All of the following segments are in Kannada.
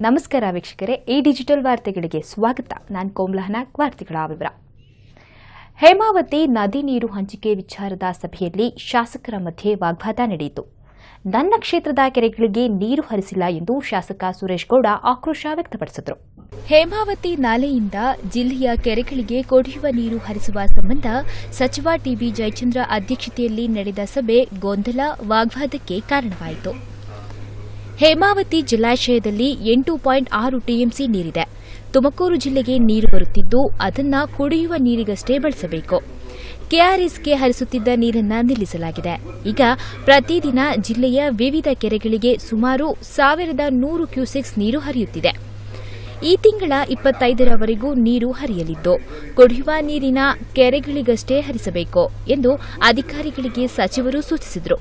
ನಮಸ್ಕಾರ ವೀಕ್ಷಕರೇ ಈ ಡಿಜಿಟಲ್ ವಾರ್ತೆಗಳಿಗೆ ಸ್ವಾಗತ ನಾನು ಕೋಮ್ಲಹನ ವಾರ್ತೆಗಳ ವಿವರ ಹೇಮಾವತಿ ನದಿ ನೀರು ಹಂಚಿಕೆ ವಿಚಾರದ ಸಭೆಯಲ್ಲಿ ಶಾಸಕರ ಮಧ್ಯೆ ವಾಗ್ವಾದ ನಡೆಯಿತು ನನ್ನ ಕ್ಷೇತ್ರದ ಕೆರೆಗಳಿಗೆ ನೀರು ಹರಿಸಿಲ್ಲ ಎಂದು ಶಾಸಕ ಸುರೇಶ್ ಗೌಡ ಆಕ್ರೋಶ ವ್ಯಕ್ತಪಡಿಸಿದರು ಹೇಮಾವತಿ ನಾಲೆಯಿಂದ ಜಿಲ್ಲೆಯ ಕೆರೆಗಳಿಗೆ ಕುಡಿಯುವ ನೀರು ಹರಿಸುವ ಸಂಬಂಧ ಸಚಿವ ಟಿಬಿ ಜಯಚಂದ್ರ ಅಧ್ಯಕ್ಷತೆಯಲ್ಲಿ ನಡೆದ ಸಭೆ ಗೊಂದಲ ವಾಗ್ವಾದಕ್ಕೆ ಕಾರಣವಾಯಿತು ಹೇಮಾವತಿ ಜಲಾಶಯದಲ್ಲಿ ಎಂಟು ಪಾಯಿಂಟ್ ಆರು ಟಿಎಂಸಿ ನೀರಿದೆ ತುಮಕೂರು ಜಿಲ್ಲೆಗೆ ನೀರು ಬರುತ್ತಿದ್ದು ಅದನ್ನ ಕುಡಿಯುವ ನೀರಿಗಷ್ಟೇ ಬಳಸಬೇಕು ಕೆಆರ್ಎಸ್ಗೆ ಹರಿಸುತ್ತಿದ್ದ ನೀರನ್ನ ನಿಲ್ಲಿಸಲಾಗಿದೆ ಈಗ ಪ್ರತಿದಿನ ಜಿಲ್ಲೆಯ ವಿವಿಧ ಕೆರೆಗಳಿಗೆ ಸುಮಾರು ಸಾವಿರದ ನೂರು ಕ್ಯೂಸೆಕ್ಸ್ ನೀರು ಹರಿಯುತ್ತಿದೆ ಈ ತಿಂಗಳ ಇಪ್ಪತ್ತೈದರವರೆಗೂ ನೀರು ಹರಿಯಲಿದ್ದು ಕುಡಿಯುವ ನೀರಿನ ಕೆರೆಗಳಿಗಷ್ಟೇ ಹರಿಸಬೇಕು ಎಂದು ಅಧಿಕಾರಿಗಳಿಗೆ ಸಚಿವರು ಸೂಚಿಸಿದರು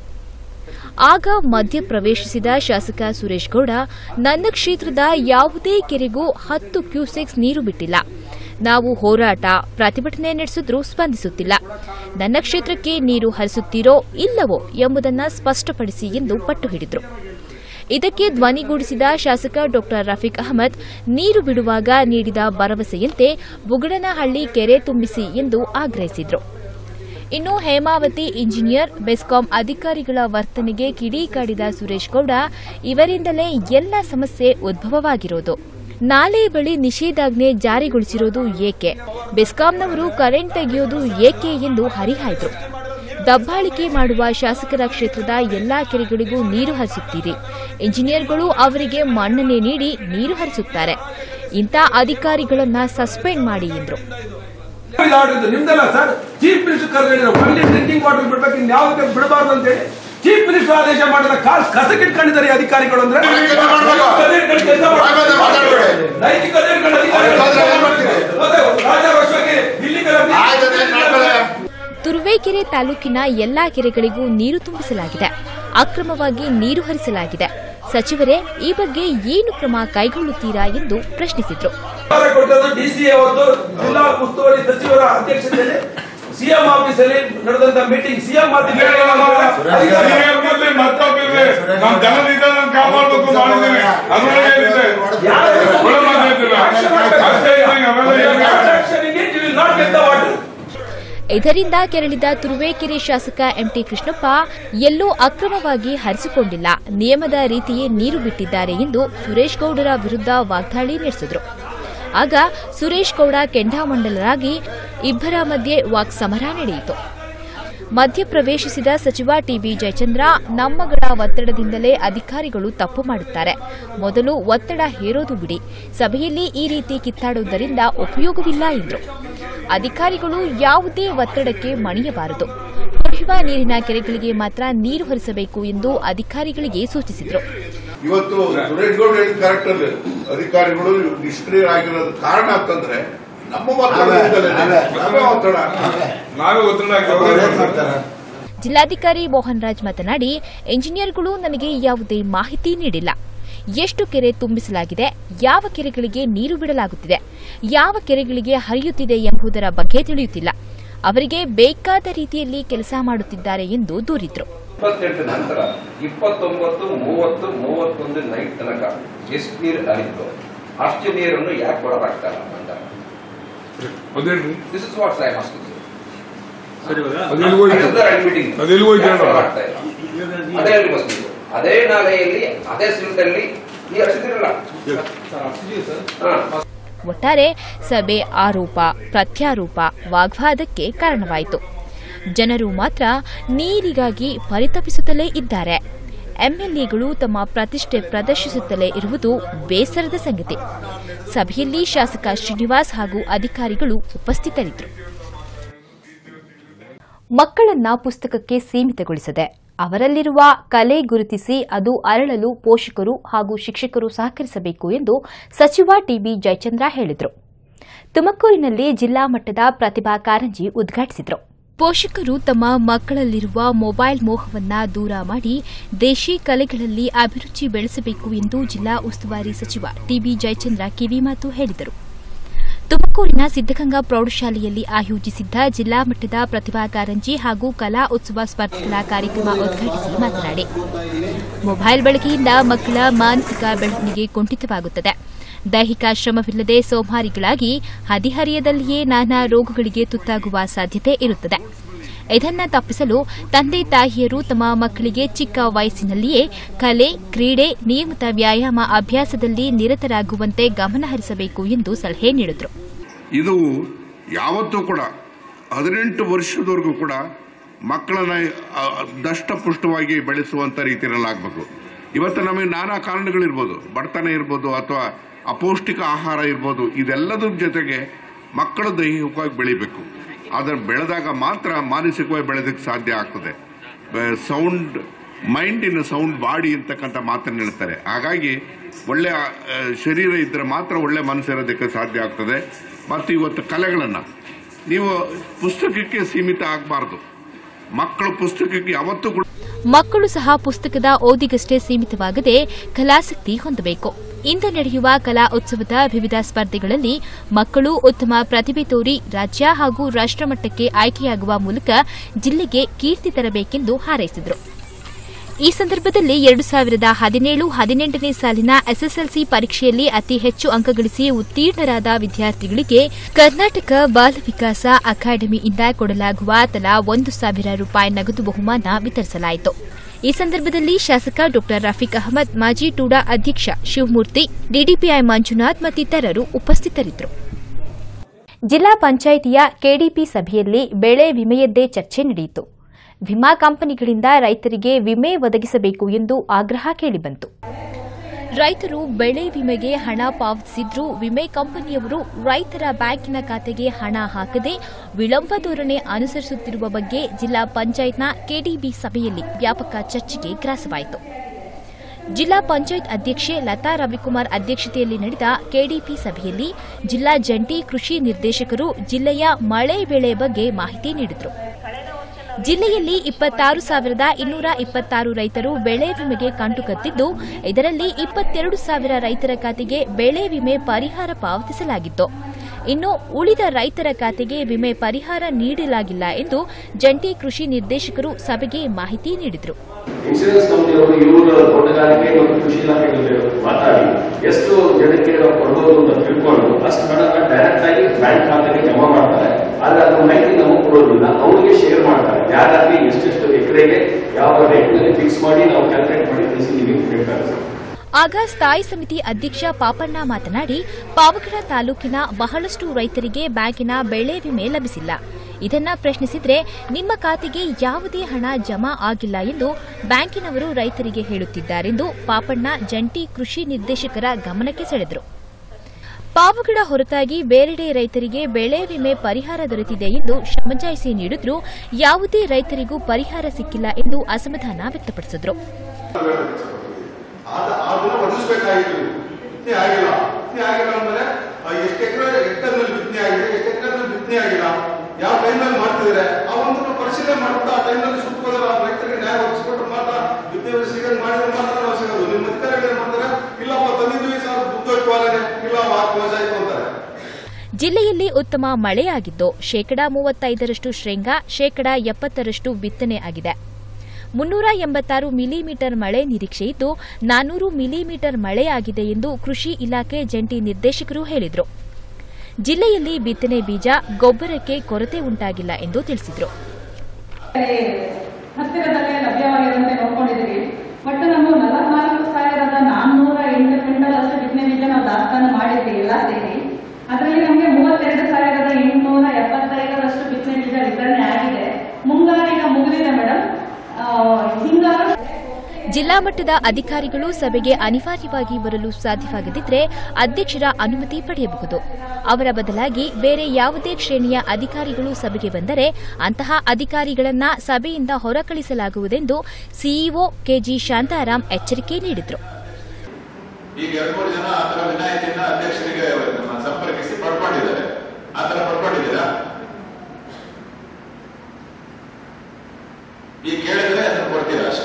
ಆಗ ಮಧ್ಯ ಪ್ರವೇಶಿಸಿದ ಶಾಸಕ ಸುರೇಶ್ ಗೌಡ ನನ್ನ ಕ್ಷೇತ್ರದ ಯಾವುದೇ ಕೆರೆಗೂ ಹತ್ತು ಕ್ಯೂಸೆಕ್ಸ್ ನೀರು ಬಿಟ್ಟಿಲ್ಲ ನಾವು ಹೋರಾಟ ಪ್ರತಿಭಟನೆ ನಡೆಸಿದ್ರೂ ಸ್ಪಂದಿಸುತ್ತಿಲ್ಲ ನನ್ನ ಕ್ಷೇತ್ರಕ್ಕೆ ನೀರು ಹರಿಸುತ್ತೀರೋ ಇಲ್ಲವೋ ಎಂಬುದನ್ನು ಸ್ಪಷ್ಟಪಡಿಸಿ ಎಂದು ಪಟ್ಟು ಹಿಡಿದರು ಇದಕ್ಕೆ ಧ್ವನಿಗೂಡಿಸಿದ ಶಾಸಕ ಡಾ ರಫೀಕ್ ಅಹಮದ್ ನೀರು ಬಿಡುವಾಗ ನೀಡಿದ ಭರವಸೆಯಂತೆ ಬುಗಡನಹಳ್ಳಿ ಕೆರೆ ತುಂಬಿಸಿ ಎಂದು ಆಗ್ರಹಿಸಿದರು ಇನ್ನು ಹೇಮಾವತಿ ಇಂಜಿನಿಯರ್ ಬೆಸ್ಕಾಂ ಅಧಿಕಾರಿಗಳ ವರ್ತನೆಗೆ ಕಿಡಿಕಾಡಿದ ಸುರೇಶ್ ಗೌಡ ಇವರಿಂದಲೇ ಎಲ್ಲ ಸಮಸ್ಯೆ ಉದ್ಭವವಾಗಿರೋದು ನಾಲೆ ಬಳಿ ನಿಷೇಧಾಜ್ಞೆ ಜಾರಿಗೊಳಿಸಿರೋದು ಏಕೆ ಬೆಸ್ಕಾಂನವರು ಕರೆಂಟ್ ತೆಗೆಯೋದು ಏಕೆ ಎಂದು ಹರಿಹಾಯ್ದರು ದಬ್ಬಾಳಿಕೆ ಮಾಡುವ ಶಾಸಕರ ಕ್ಷೇತ್ರದ ಎಲ್ಲಾ ಕೆರೆಗಳಿಗೂ ನೀರು ಹರಿಸುತ್ತೀರಿ ಇಂಜಿನಿಯರ್ಗಳು ಅವರಿಗೆ ಮನ್ನಣೆ ನೀಡಿ ನೀರು ಹರಿಸುತ್ತಾರೆ ಇಂಥ ಅಧಿಕಾರಿಗಳನ್ನ ಸಸ್ಪೆಂಡ್ ಮಾಡಿ ಎಂದರು ಇದು ಆರ್ಡರ್ ಇದು ನಿಮ್ದಲ್ಲ ಸರ್ ಚೀಫ್ ಮಿನಿಸ್ಟರ್ ಕರೆದಿರೋ ಒಳ್ಳೆ ಡ್ರಿಂಕಿಂಗ್ ವಾಟರ್ ಬಿಡ್ಬೇಕು ಇನ್ ಯಾವ್ದಕ್ಕೆ ಬಿಡಬಾರ್ದು ಅಂತ ಹೇಳಿ ಚೀಫ್ ಮಿನಿಸ್ಟರ್ ಆದೇಶ ಮಾಡಿದ ಕಾಲ್ ಕಸಗಿಟ್ಕೊಂಡಿದ್ದಾರೆ ಈ ಅಧಿಕಾರಿಗಳು ಅಂದ್ರೆ ಕೆಲ್ಸ ಮಾಡ್ಬೇಕು. ಕಸಗಿಟ್ಕೊಂಡು ಕೆಲ್ಸ ಮಾಡ್ಬೇಕು. ಆಮೇಲೆ ಮಾತಾಡ್ಬೇಡಿ. ನೈತಿಕ ಕಸಗಿಟ್ಕೊಂಡು ಅಧಿಕಾರಿಗಳು ಹೌದು, ಏನ್ ಮಾಡ್ತೀರಿ? ಮತ್ತೆ ರಾಜಾರೋಷವಾಗಿ ಇಲ್ಲಿಗೆಲ್ಲ ಆಯ್ತು, ಅದೇನ್ ಮಾಡ್ಕೊಳ್ಳಿ. ತುರುವೇಕೆರೆ ತಾಲೂಕಿನ ಎಲ್ಲಾ ಕೆರೆಗಳಿಗೂ ನೀರು ತುಂಬಿಸಲಾಗಿದೆ ಅಕ್ರಮವಾಗಿ ನೀರು ಹರಿಸಲಾಗಿದೆ ಸಚಿವರೇ ಈ ಬಗ್ಗೆ ಏನು ಕ್ರಮ ಕೈಗೊಳ್ಳುತ್ತೀರಾ ಎಂದು ಪ್ರಶ್ನಿಸಿದರು ಸರ್ಕಾರ ಕೊಟ್ಟದ್ದು ಡಿಸಿ ಅವತ್ತು ಜಿಲ್ಲಾ ಉಸ್ತುವಾರಿ ಸಚಿವರ ಅಧ್ಯಕ್ಷತೆಯಲ್ಲಿ ಸಿಎಂ ಆಫೀಸ್ ಅಲ್ಲಿ ನಡೆದಂತ ಮೀಟಿಂಗ್ ಸಿಎಂ ಸಿಎಂನಲ್ಲಿ ಮತ್ತೊಬ್ಬಿದೆ ನಮ್ ಜನರಿದ್ದಾನೆ ಕಾಪಾಡಬೇಕು ಮಾಡಿದ್ದೇನೆ ಅದ್ರೊಳಗೆ ಏನಿದೆ ಒಳ ಮಾತಾಡ್ತಿಲ್ಲ ಅಷ್ಟೇ ಇದೆ, ಅವೆಲ್ಲ ಏನು? ಇದರಿಂದ ಕೆರಳಿದ ತುರುವೇಕೆರೆ ಶಾಸಕ ಎಂಟಿ ಕೃಷ್ಣಪ್ಪ ಎಲ್ಲೂ ಅಕ್ರಮವಾಗಿ ಹರಿಸಿಕೊಂಡಿಲ್ಲ ನಿಯಮದ ರೀತಿಯೇ ನೀರು ಬಿಟ್ಟಿದ್ದಾರೆ ಎಂದು ಸುರೇಶ್ ಗೌಡರ ವಿರುದ್ಧ ವಾಗ್ದಾಳಿ ನಡೆಸಿದರು ಆಗ ಸುರೇಶ್ ಗೌಡ ಕೆಂಡಾಮಂಡಲರಾಗಿ ಇಬ್ಬರ ಮಧ್ಯೆ ವಾಕ್ಸಮರ ನಡೆಯಿತು ಮಧ್ಯಪ್ರವೇಶಿಸಿದ ಸಚಿವ ಟಿಬಿ ಜಯಚಂದ್ರ ನಮ್ಮಗಳ ಒತ್ತಡದಿಂದಲೇ ಅಧಿಕಾರಿಗಳು ತಪ್ಪು ಮಾಡುತ್ತಾರೆ ಮೊದಲು ಒತ್ತಡ ಹೇರೋದು ಬಿಡಿ ಸಭೆಯಲ್ಲಿ ಈ ರೀತಿ ಕಿತ್ತಾಡುವುದರಿಂದ ಉಪಯೋಗವಿಲ್ಲ ಎಂದರು ಅಧಿಕಾರಿಗಳು ಯಾವುದೇ ಒತ್ತಡಕ್ಕೆ ಮಣಿಯಬಾರದು ಕುಡಿಯುವ ನೀರಿನ ಕೆರೆಗಳಿಗೆ ಮಾತ್ರ ನೀರು ಹರಿಸಬೇಕು ಎಂದು ಅಧಿಕಾರಿಗಳಿಗೆ ಸೂಚಿಸಿದರು ಇವತ್ತು ಸುರೇಶ್ ಗೌಡ ಹೇಳಿದ ಕರೆಕ್ಟ್ ಅಲ್ಲಿ ಅಧಿಕಾರಿಗಳು ನಿಷ್ಕ್ರಿಯರಾಗಿರೋದು ಕಾರಣ ಅಂತಂದ್ರೆ ನಮ್ಮ ಒತ್ತಡದಿಂದಲೇ ನಮ್ಮ ಒತ್ತಡ ನಾವೇ ಒತ್ತಡ ಹಾಕಿ ಜಿಲ್ಲಾಧಿಕಾರಿ ಮೋಹನ್ ರಾಜ್ ಮಾತನಾಡಿ ಇಂಜಿನಿಯರ್ಗಳು ನನಗೆ ಯಾವುದೇ ಮಾಹಿತಿ ನೀಡಿಲ್ಲ ಎಷ್ಟು ಕೆರೆ ತುಂಬಿಸಲಾಗಿದೆ ಯಾವ ಕೆರೆಗಳಿಗೆ ನೀರು ಬಿಡಲಾಗುತ್ತಿದೆ ಯಾವ ಕೆರೆಗಳಿಗೆ ಹರಿಯುತ್ತಿದೆ ಎಂಬುದರ ಬಗ್ಗೆ ತಿಳಿಯುತ್ತಿಲ್ಲ ಅವರಿಗೆ ಬೇಕಾದ ರೀತಿಯಲ್ಲಿ ಕೆಲಸ ಮಾಡುತ್ತಿದ್ದಾರೆ ಎಂದು ದೂರಿದ್ರು ಇಪ್ಪತ್ತೆಂಟು ನಂತರ ಇಪ್ಪತ್ತೊಂಬತ್ತು ಮೂವತ್ತು ಮೂವತ್ತೊಂದು ನೈಟ್ ತನಕ ಎಷ್ಟು ನೀರು ಹರಿತು ಅಷ್ಟು ನೀರನ್ನು ಯಾಕೆ ಹೊರಹಾಕ್ತಾರ ಅಂತ ಅದೇನ್ರಿ this is what's I must ಅದೆಲ್ಲಿ ಹೋಯ್ತು ಅದೆಲ್ಲಿ ಹೋಯ್ತು ಹೇಳು. ಅದೇ ಅಲ್ಲಿ ಬಸ್ ನೀರು. ಅದೇ ನಾಲೆಯಲ್ಲಿ ಅದೇ ಸಿಲ್ಟಲ್ಲಿ ನೀರು ಹರಿಸಿದಿರಲ್ಲ ಹಾ ಒಟ್ಟಾರೆ ಸಭೆ ಆರೋಪ ಪ್ರತ್ಯಾರೋಪ ವಾಗ್ವಾದಕ್ಕೆ ಕಾರಣವಾಯಿತು ಜನರು ಮಾತ್ರ ನೀರಿಗಾಗಿ ಪರಿತಪಿಸುತ್ತಲೇ ಇದ್ದಾರೆ ಎಂಎಲ್ಎಗಳು ತಮ್ಮ ಪ್ರತಿಷ್ಠೆ ಪ್ರದರ್ಶಿಸುತ್ತಲೇ ಇರುವುದು ಬೇಸರದ ಸಂಗತಿ ಸಭೆಯಲ್ಲಿ ಶಾಸಕ ಶ್ರೀನಿವಾಸ್ ಹಾಗೂ ಅಧಿಕಾರಿಗಳು ಉಪಸ್ಥಿತರಿದ್ದರು ಮಕ್ಕಳನ್ನ ಪುಸ್ತಕಕ್ಕೆ ಸೀಮಿತಗೊಳಿಸದೆ ಅವರಲ್ಲಿರುವ ಕಲೆ ಗುರುತಿಸಿ ಅದು ಅರಳಲು ಪೋಷಕರು ಹಾಗೂ ಶಿಕ್ಷಕರು ಸಹಕರಿಸಬೇಕು ಎಂದು ಸಚಿವ ಟಿಬಿ ಜಯಚಂದ್ರ ಹೇಳಿದರು ತುಮಕೂರಿನಲ್ಲಿ ಜಿಲ್ಲಾ ಮಟ್ಟದ ಪ್ರತಿಭಾ ಕಾರಂಜಿ ಉದ್ಘಾಟಿಸಿದರು ಪೋಷಕರು ತಮ್ಮ ಮಕ್ಕಳಲ್ಲಿರುವ ಮೊಬೈಲ್ ಮೋಹವನ್ನ ದೂರ ಮಾಡಿ ದೇಶಿ ಕಲೆಗಳಲ್ಲಿ ಅಭಿರುಚಿ ಬೆಳೆಸಬೇಕು ಎಂದು ಜಿಲ್ಲಾ ಉಸ್ತುವಾರಿ ಸಚಿವ ಟಿಬಿ ಜಯಚಂದ್ರ ಕಿವಿಮಾತು ಹೇಳಿದರು ತುಮಕೂರು ತುಮಕೂರಿನ ಸಿದ್ದಗಂಗಾ ಪ್ರೌಢಶಾಲೆಯಲ್ಲಿ ಆಯೋಜಿಸಿದ್ದ ಜಿಲ್ಲಾ ಮಟ್ಟದ ಪ್ರತಿಭಾ ಕಾರಂಜಿ ಹಾಗೂ ಕಲಾ ಉತ್ಸವ ಸ್ಪರ್ಧೆಗಳ ಕಾರ್ಯಕ್ರಮ ಉದ್ಘಾಟಿಸಿ ಮಾತನಾಡಿ ಮೊಬೈಲ್ ಬಳಕೆಯಿಂದ ಮಕ್ಕಳ ಮಾನಸಿಕ ಬೆಳವಣಿಗೆ ಕುಂಠಿತವಾಗುತ್ತದೆ ದೈಹಿಕ ಶ್ರಮವಿಲ್ಲದೆ ಸೋಮಾರಿಗಳಾಗಿ ಹದಿಹರಿಯದಲ್ಲಿಯೇ ನಾನಾ ರೋಗಗಳಿಗೆ ತುತ್ತಾಗುವ ಸಾಧ್ಯತೆ ಇರುತ್ತದೆ ಇದನ್ನ ತಪ್ಪಿಸಲು ತಂದೆ ತಾಯಿಯರು ತಮ್ಮ ಮಕ್ಕಳಿಗೆ ಚಿಕ್ಕ ವಯಸ್ಸಿನಲ್ಲಿಯೇ ಕಲೆ ಕ್ರೀಡೆ ನಿಯಮಿತ ವ್ಯಾಯಾಮ ಅಭ್ಯಾಸದಲ್ಲಿ ನಿರತರಾಗುವಂತೆ ಗಮನಹರಿಸಬೇಕು ಎಂದು ಸಲಹೆ ನೀಡಿದರು ಇದು ಯಾವತ್ತೂ ಕೂಡ ಹದಿನೆಂಟು ವರ್ಷದವರೆಗೂ ಕೂಡ ಮಕ್ಕಳನ್ನ ಆ, ದಷ್ಟಪುಷ್ಟವಾಗಿ ಬೆಳೆಸುವಂತ ರೀತಿಯಲ್ಲಿ ಆಗಬೇಕು ಇವತ್ತು ನಮಗೆ ನಾನಾ ಕಾರಣಗಳಿರ್ಬೋದು ಬಡತನ ಇರ್ಬೋದು ಅಥವಾ ಅಪೌಷ್ಟಿಕ ಆಹಾರ ಇರ್ಬೋದು ಇದೆಲ್ಲದ್ರ ಜೊತೆಗೆ ಮಕ್ಕಳು ದೈಹಿಕವಾಗಿ ಬೆಳಿಬೇಕು ಆದರೆ ಬೆಳೆದಾಗ ಮಾತ್ರ ಮಾನಸಿಕವಾಗಿ ಬೆಳೆದಕ್ಕೆ ಸಾಧ್ಯ ಆಗ್ತದೆ sound mind in sound body ಅಂತಕ್ಕಂಥ ಮಾತನ್ನು ಹೇಳ್ತಾರೆ ಹಾಗಾಗಿ ಒಳ್ಳೆ ಆ, ಶರೀರ ಇದ್ದರೆ ಮಾತ್ರ ಒಳ್ಳೆ ಮನಸ್ಸಿರೋದಕ್ಕೆ ಸಾಧ್ಯ ಆಗ್ತದೆ ಮತ್ತು ಇವತ್ತು ಕಲೆಗಳನ್ನು ನೀವು ಪುಸ್ತಕಕ್ಕೆ ಸೀಮಿತ ಆಗಬಾರ್ದು ಮಕ್ಕಳು ಪುಸ್ತಕಕ್ಕೆ ಯಾವತ್ತೂ ಕೂಡ ಮಕ್ಕಳು ಸಹ ಪುಸ್ತಕದ ಓದಿಗಷ್ಟೇ ಸೀಮಿತವಾಗದೆ ಕಲಾಸಕ್ತಿ ಹೊಂದಬೇಕು ಇಂದು ನಡೆಯುವ ಕಲಾ ಉತ್ಸವದ ವಿವಿಧ ಸ್ಪರ್ಧೆಗಳಲ್ಲಿ ಮಕ್ಕಳು ಉತ್ತಮ ಪ್ರತಿಭೆ ತೋರಿ ರಾಜ್ಯ ಹಾಗೂ ರಾಷ್ಟಮಟ್ಟಕ್ಕೆ ಆಯ್ಕೆಯಾಗುವ ಮೂಲಕ ಜಿಲ್ಲೆಗೆ ಕೀರ್ತಿ ತರಬೇಕೆಂದು ಹಾರೈಸಿದರು ಈ ಸಂದರ್ಭದಲ್ಲಿ ಎರಡು ಸಾವಿರದ ಹದಿನೇಳು ಹದಿನೆಂಟನೇ ಸಾಲಿನ ಎಸ್ಎಸ್ಎಲ್ಸಿ ಪರೀಕ್ಷೆಯಲ್ಲಿ ಅತಿ ಹೆಚ್ಚು ಅಂಕ ಗಳಿಸಿ ಉತ್ತೀರ್ಣರಾದ ವಿದ್ಯಾರ್ಥಿಗಳಿಗೆ ಕರ್ನಾಟಕ ಬಾಲ ವಿಕಾಸ ಅಕಾಡೆಮಿಯಿಂದ ಕೊಡಲಾಗುವ ತಲಾ ಒಂದು ಸಾವಿರ ರೂಪಾಯಿ ನಗದು ಬಹುಮಾನ ವಿತರಿಸಲಾಯಿತು ಈ ಸಂದರ್ಭದಲ್ಲಿ ಶಾಸಕ ಡಾ ರಫೀಕ್ ಅಹಮದ್ ಮಾಜಿ ಟೂಡಾ ಅಧ್ಯಕ್ಷ ಶಿವಮೂರ್ತಿ ಡಿಡಿಪಿಐ ಮಂಜುನಾಥ್ ಮತ್ತಿತರರು ಉಪಸ್ಥಿತರಿದ್ದರು ಜಿಲ್ಲಾ ಪಂಚಾಯಿತಿಯ ಕೆಡಿಪಿ ಸಭೆಯಲ್ಲಿ ಬೆಳೆ ವಿಮೆಯದ್ದೇ ಚರ್ಚೆ ನಡೆಯಿತು ವಿಮಾ ಕಂಪನಿಗಳಿಂದ ರೈತರಿಗೆ ವಿಮೆ ಒದಗಿಸಬೇಕು ಎಂದು ಆಗ್ರಹ ಕೇಳಿಬಂತು ರೈತರು ಬೆಳೆ ವಿಮೆಗೆ ಹಣ ಪಾವತಿಸಿದ್ರೂ ವಿಮೆ ಕಂಪನಿಯವರು ರೈತರ ಬ್ಯಾಂಕಿನ ಖಾತೆಗೆ ಹಣ ಹಾಕದೆ ವಿಳಂಬ ಧೋರಣೆ ಅನುಸರಿಸುತ್ತಿರುವ ಬಗ್ಗೆ ಜಿಲ್ಲಾ ಪಂಚಾಯತ್ನ ಕೆಡಿಬಿ ಸಭೆಯಲ್ಲಿ ವ್ಯಾಪಕ ಚರ್ಚೆಗೆ ಗ್ರಾಸವಾಯಿತು ಜಿಲ್ಲಾ ಪಂಚಾಯತ್ ಅಧ್ಯಕ್ಷೆ ಲತಾ ರವಿಕುಮಾರ್ ಅಧ್ಯಕ್ಷತೆಯಲ್ಲಿ ನಡೆದ ಕೆಡಿಪಿ ಸಭೆಯಲ್ಲಿ ಜಿಲ್ಲಾ ಜಂಟಿ ಕೃಷಿ ನಿರ್ದೇಶಕರು ಜಿಲ್ಲೆಯ ಮಳೆ ಬೆಳೆ ಬಗ್ಗೆ ಮಾಹಿತಿ ನೀಡಿದರು ಜಿಲ್ಲೆಯಲ್ಲಿ ಇಪ್ಪತ್ತಾರು ಸಾವಿರದ ಇನ್ನೂರ ಇಪ್ಪತ್ತಾರು ರೈತರು ಬೆಳೆ ವಿಮೆಗೆ ಕಂಟುಕಟ್ಟಿದ್ದು ಇದರಲ್ಲಿ ಇಪ್ಪತ್ತೆರಡು ಸಾವಿರ ರೈತರ ಖಾತೆಗೆ ಬೆಳೆ ವಿಮೆ ಪರಿಹಾರ ಪಾವತಿಸಲಾಗಿತ್ತು ಇನ್ನು ಉಳಿದ ರೈತರ ಖಾತೆಗೆ ವಿಮೆ ಪರಿಹಾರ ನೀಡಲಾಗಿಲ್ಲ ಎಂದು ಜಂಟಿ ಕೃಷಿ ನಿರ್ದೇಶಕರು ಸಭೆಗೆ ಮಾಹಿತಿ ನೀಡಿದರು ಇನ್ಸೂರೆನ್ಸ್ ಕಂಪನಿಯವರು ಇವರ ತೋಟಗಾರಿಕೆ ಮತ್ತು ಕೃಷಿ ಇಲಾಖೆ ಜೊತೆ ಮಾತಾಡಿ ಎಷ್ಟು ಜನಕ್ಕೆ ನಾವು ಕೊಡ್ಬೋದು ಅಂತ ತಿಳ್ಕೊಂಡು ಅಷ್ಟು ಹಣನ ಡೈರೆಕ್ಟ್ ಆಗಿ ಬ್ಯಾಂಕ್ ಖಾತೆಗೆ ಜಮಾ ಮಾಡ್ತಾರೆ ಆದ್ರೆ ಅದ್ರ ಮಾಹಿತಿ ನಮಗೆ ಕೊಡೋದಿಲ್ಲ ಅವರಿಗೆ ಶೇರ್ ಮಾಡ್ತಾರೆ ಯಾರಾಗಿ ಎಷ್ಟೆಷ್ಟು ಎಕರೆಗೆ ಯಾವ ರೇಟ್ನಲ್ಲಿ ಫಿಕ್ಸ್ ಮಾಡಿ ನಾವು ಕ್ಯಾಲ್ಕುಲೇಟ್ ಮಾಡಿ ತಿಳಿಸಿದೀವಿ ಅಂತ ಹೇಳ್ತಾರೆ ಸರ್ ಆಗ ಸ್ಥಾಯಿ ಸಮಿತಿ ಅಧ್ಯಕ್ಷ ಪಾಪಣ್ಣ ಮಾತನಾಡಿ ಪಾವಗಡ ತಾಲೂಕಿನ ಬಹಳಷ್ಟು ರೈತರಿಗೆ ಬ್ಯಾಂಕಿನ ಬೆಳೆ ವಿಮೆ ಲಭಿಸಿಲ್ಲ ಇದನ್ನ ಪ್ರಶ್ನಿಸಿದ್ರೆ ನಿಮ್ಮ ಖಾತೆಗೆ ಯಾವುದೇ ಹಣ ಜಮಾ ಆಗಿಲ್ಲ ಎಂದು ಬ್ಯಾಂಕಿನವರು ರೈತರಿಗೆ ಹೇಳುತ್ತಿದ್ದಾರೆಂದು ಪಾಪಣ್ಣ ಜಂಟಿ ಕೃಷಿ ನಿರ್ದೇಶಕರ ಗಮನಕ್ಕೆ ಸೆಳೆದರು ಪಾವಗಡ ಹೊರತಾಗಿ ಬೇರೆಡೆ ರೈತರಿಗೆ ಬೆಳೆ ವಿಮೆ ಪರಿಹಾರ ದೊರೆತಿದೆ ಎಂದು ಸಮಜಾಯಿಸಿ ನೀಡಿದ್ರೂ ಯಾವುದೇ ರೈತರಿಗೂ ಪರಿಹಾರ ಸಿಕ್ಕಿಲ್ಲ ಎಂದು ಅಸಮಾಧಾನ ವ್ಯಕ್ತಪಡಿಸಿದರು ಆದ ಅದನ್ನ ಒದಗಿಸ್ಬೇಕಾಗಿತ್ತು ಬಿತ್ತನೆ ಆಗಿಲ್ಲ ಬಿತ್ತನೆ ಆಗಿಲ್ಲ ಅಂದ್ರೆ ಎಷ್ಟು ಎಕರೆ ಹೆಕ್ಟರ್ನಲ್ಲಿ ಬಿತ್ತನೆ ಆಗಿದೆ ಎಷ್ಟು ಎಕರೆನಲ್ಲಿ ಬಿತ್ತನೆ ಆಗಿಲ್ಲ ಯಾವ ಟೈಮ್ನಲ್ಲಿ ಮಾಡ್ತಿದ್ದಾರೆ ಆ ಒಂದು ಪರಿಶೀಲನೆ ಮಾಡ್ಬಿಟ್ಟು ಆ ಟೈಮ್ನಲ್ಲಿ ಸೂಕ್ತವಾದ ರೈತರಿಗೆ ನ್ಯಾಯ ಒದಗಿಸ್ಕೊಟ್ಟು ಮಾತ್ರ ಬಿತ್ತನೆ ಸಿಗಂಗ್ ಮಾಡಿದ್ರೆ ಮಾತ್ರ ನಾವು ಸಿಗೋದು ನಿಮ್ಮ ಅಧಿಕಾರಿಗಳು ಏನ್ ಮಾಡ್ತಾರೆ ಇಲ್ಲಪ್ಪ ತಂದಿದ್ವಿ ಸರ್ ದುಡ್ಡು ಇಲ್ಲ ಆತ್ಮ ಮೋಸ ಆಯ್ತು ಅಂತಾರೆ ಜಿಲ್ಲೆಯಲ್ಲಿ ಉತ್ತಮ ಮಳೆಯಾಗಿದ್ದು ಶೇಕಡಾ ಮೂವತ್ತೈದರಷ್ಟು ಶೇಂಗಾ ಶೇಕಡಾ ಎಪ್ಪತ್ತರಷ್ಟು ಬಿತ್ತನೆ ಆಗಿದೆ ಮುನ್ನೂರ ಎಂಬತ್ತಾರು ಮಿಲಿಮೀಟರ್ ಮಳೆ ನಿರೀಕ್ಷೆ ಇದ್ದು ನಾನೂರು ಮಿಲಿಮೀಟರ್ ಮಳೆಯಾಗಿದೆ ಎಂದು ಕೃಷಿ ಇಲಾಖೆ ಜಂಟಿ ನಿರ್ದೇಶಕರು ಹೇಳಿದರು ಜಿಲ್ಲೆಯಲ್ಲಿ ಬಿತ್ತನೆ ಬೀಜ ಗೊಬ್ಬರಕ್ಕೆ ಕೊರತೆ ಉಂಟಾಗಿಲ್ಲ ಎಂದು ತಿಳಿಸಿದರು ಹತ್ತಿರದಲ್ಲೇ ಲಭ್ಯವಾಗಿರುವಂತೆ ನೋಡ್ಕೊಂಡಿದ್ದೀವಿ ಒಟ್ಟು ನಾವು ನಲವತ್ನಾಲ್ಕು ಸಾವಿರದ ನಾನ್ನೂರ ಎಂಟು ಕ್ವಿಂಟಲ್ ಅಷ್ಟು ಬಿತ್ತನೆ ಬೀಜ ನಾವು ದಾಸ್ತಾನು ಮಾಡಿದ್ವಿ ಎಲ್ಲ ಸೇರಿ ಅದರಲ್ಲಿ ನಮಗೆ ಮೂವತ್ತೆರಡು ಸಾವಿರದ ಎಂಟುನೂರ ಎಪ್ಪತ್ತೈದರಷ್ಟು ಬಿತ್ತನೆ ಬೀಜ ವಿತರಣೆ ಆಗಿದೆ ಮುಂಗಾರೀಗ ಮುಗಿದಿದೆ ಮೇಡಮ್ ಹಿಂಗಾರು ಜಿಲ್ಲಾ ಮಟ್ಟದ ಅಧಿಕಾರಿಗಳು ಸಭೆಗೆ ಅನಿವಾರ್ಯವಾಗಿ ಬರಲು ಸಾಧ್ಯವಾಗದಿದ್ದರೆ ಅಧ್ಯಕ್ಷರ ಅನುಮತಿ ಪಡೆಯಬಹುದು ಅವರ ಬದಲಾಗಿ ಬೇರೆ ಯಾವುದೇ ಶ್ರೇಣಿಯ ಅಧಿಕಾರಿಗಳು ಸಭೆಗೆ ಬಂದರೆ ಅಂತಹ ಅಧಿಕಾರಿಗಳನ್ನ ಸಭೆಯಿಂದ ಹೊರಕಳಿಸಲಾಗುವುದೆಂದು ಸಿಇಒ ಕೆಜಿ ಶಾಂತಾರಾಮ್ ಎಚ್ಚರಿಕೆ ನೀಡಿದರು ಈಗ ಎರಡು ಮೂರು ಜನ ಆ ತರ ವಿನಾಯಿತಿಯನ್ನ ಅಧ್ಯಕ್ಷರಿಗೆ ನಮ್ಮ ಸಂಪರ್ಕಿಸಿ ಪಡ್ಕೊಂಡಿದ್ದಾರೆ ಆ ತರ ಪಡ್ಕೊಂಡಿದ್ದೀರಾ ಈಗ ಕೇಳಿದ್ರೆ ಅದನ್ನು ಕೊಡ್ತೀರಾ ಅಷ್ಟೇ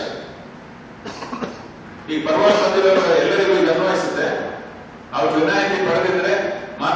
ಈ ಪರವಾಗಿ ಬಂದಿರೋ ಎಲ್ಲರಿಗೂ ಇದು ಅನ್ವಯಿಸುತ್ತೆ ಅವ್ರು ವಿನಾಯಿತಿ ಪಡೆದಿದ್ರೆ ಮಾತ್ರ ಅವ್ರ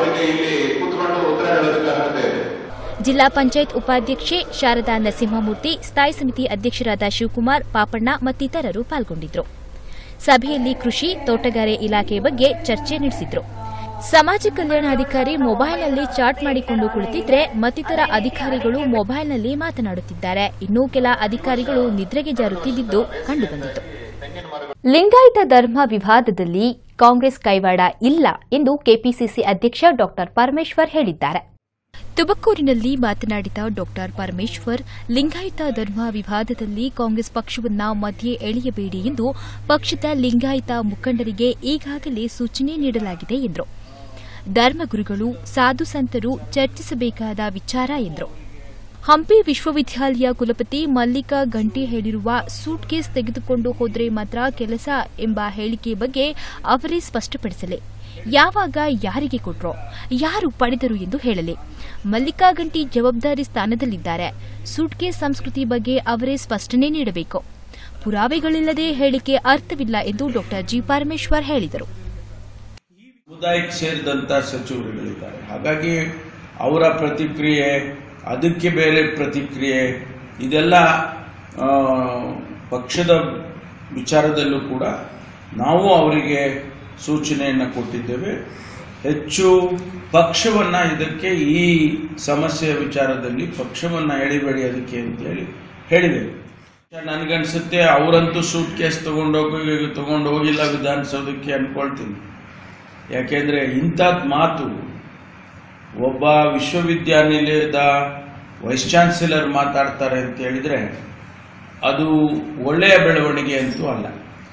ಅವರಿಗೆ ಇಲ್ಲಿ ಕೂತ್ಕೊಂಡು ಉತ್ತರ ಹೇಳೋದಕ್ಕೆ ಅರ್ಹತೆ ಇದೆ ಜಿಲ್ಲಾ ಪಂಚಾಯತ್ ಉಪಾಧ್ಯಕ್ಷೆ ಶಾರದಾ ನರಸಿಂಹಮೂರ್ತಿ ಸ್ಥಾಯಿ ಸಮಿತಿ ಅಧ್ಯಕ್ಷರಾದ ಶಿವಕುಮಾರ್ ಪಾಪಣ್ಣ ಮತ್ತಿತರರು ಪಾಲ್ಗೊಂಡಿದ್ದರು ಸಭೆಯಲ್ಲಿ ಕೃಷಿ ತೋಟಗಾರೆ ಇಲಾಖೆ ಬಗ್ಗೆ ಚರ್ಚೆ ನಡೆಸಿದ್ರು ಸಮಾಜ ಕಲ್ಯಾಣಾಧಿಕಾರಿ ಮೊಬೈಲ್ನಲ್ಲಿ ಚಾಟ್ ಮಾಡಿಕೊಂಡು ಕುಳಿತಿದ್ರೆ ಮತ್ತಿತರ ಅಧಿಕಾರಿಗಳು ಮೊಬೈಲ್ನಲ್ಲಿ ಮಾತನಾಡುತ್ತಿದ್ದಾರೆ ಇನ್ನೂ ಕೆಲ ಅಧಿಕಾರಿಗಳು ನಿದ್ರೆಗೆ ಜಾರುತ್ತಿದ್ದು ಕಂಡುಬಂದಿತು ಲಿಂಗಾಯತ ಧರ್ಮ ವಿವಾದದಲ್ಲಿ ಕಾಂಗ್ರೆಸ್ ಕೈವಾಡ ಇಲ್ಲ ಎಂದು ಕೆಪಿಸಿಸಿ ಅಧ್ಯಕ್ಷ ಡಾ ಪರಮೇಶ್ವರ್ ಹೇಳಿದ್ದಾರೆ ತುಮಕೂರಿನಲ್ಲಿ ಮಾತನಾಡಿದ ಡಾ ಪರಮೇಶ್ವರ್ ಲಿಂಗಾಯತ ಧರ್ಮ ವಿವಾದದಲ್ಲಿ ಕಾಂಗ್ರೆಸ್ ಪಕ್ಷವನ್ನ ಮಧ್ಯೆ ಎಳೆಯಬೇಡಿ ಎಂದು ಪಕ್ಷದ ಲಿಂಗಾಯತ ಮುಖಂಡರಿಗೆ ಈಗಾಗಲೇ ಸೂಚನೆ ನೀಡಲಾಗಿದೆ ಎಂದರು ಧರ್ಮಗುರುಗಳು ಸಾಧು ಸಂತರು ಚರ್ಚಿಸಬೇಕಾದ ವಿಚಾರ ಎಂದರು ಹಂಪಿ ವಿಶ್ವವಿದ್ಯಾಲಯ ಕುಲಪತಿ ಮಲ್ಲಿಕಾ ಗಂಟಿ ಹೇಳಿರುವ ಸೂಟ್ ಕೇಸ್ ತೆಗೆದುಕೊಂಡು ಹೋದ್ರೆ ಮಾತ್ರ ಕೆಲಸ ಎಂಬ ಹೇಳಿಕೆ ಬಗ್ಗೆ ಅವರೇ ಸ್ಪಷ್ಟಪಡಿಸಲಿ ಯಾವಾಗ ಯಾರಿಗೆ ಕೊಟ್ರೋ ಯಾರು ಪಡೆದರು ಎಂದು ಹೇಳಲಿ ಮಲ್ಲಿಕಾ ಗಂಟಿ ಜವಾಬ್ದಾರಿ ಸ್ಥಾನದಲ್ಲಿದ್ದಾರೆ ಸೂಟ್ ಕೇಸ್ ಸಂಸ್ಕೃತಿ ಬಗ್ಗೆ ಅವರೇ ಸ್ಪಷ್ಟನೆ ನೀಡಬೇಕು ಪುರಾವೆಗಳಿಲ್ಲದೆ ಹೇಳಿಕೆ ಅರ್ಥವಿಲ್ಲ ಎಂದು ಡಾ ಜಿ ಪರಮೇಶ್ವರ್ ಹೇಳಿದರು ಸಮುದಾಯಕ್ಕೆ ಸೇರಿದಂಥ ಸಚಿವರುಗಳಿದ್ದಾರೆ ಹಾಗಾಗಿ ಅವರ ಪ್ರತಿಕ್ರಿಯೆ ಅದಕ್ಕೆ ಬೇರೆ ಪ್ರತಿಕ್ರಿಯೆ ಇದೆಲ್ಲ ಆ, ಪಕ್ಷದ ವಿಚಾರದಲ್ಲೂ ಕೂಡ ನಾವು ಅವರಿಗೆ ಸೂಚನೆಯನ್ನು ಕೊಟ್ಟಿದ್ದೇವೆ ಹೆಚ್ಚು ಪಕ್ಷವನ್ನ ಇದಕ್ಕೆ ಈ ಸಮಸ್ಯೆಯ ವಿಚಾರದಲ್ಲಿ ಪಕ್ಷವನ್ನ ಎಳಿಬೇಡಿ ಅದಕ್ಕೆ ಅಂತೇಳಿ ಹೇಳಿದ್ದೇವೆ ನನಗನ್ಸುತ್ತೆ ಅವರಂತೂ ಸೂಟ್ ಕೇಸ್ ತಗೊಂಡೋಗಿ ತಗೊಂಡು ಹೋಗಿಲ್ಲ ವಿಧಾನಸೌಧಕ್ಕೆ ಅನ್ಕೊಳ್ತೀನಿ ಯಾಕೆಂದ್ರೆ ಇಂಥದ್ದು ಮಾತು ಒಬ್ಬ ವಿಶ್ವವಿದ್ಯಾನಿಲಯದ ವೈಸ್ ಚಾನ್ಸಲರ್ ಮಾತಾಡ್ತಾರೆ ಅಂತ ಹೇಳಿದ್ರೆ ಅದು ಒಳ್ಳೆಯ ಬೆಳವಣಿಗೆ ಅಂತೂ ಅಲ್ಲ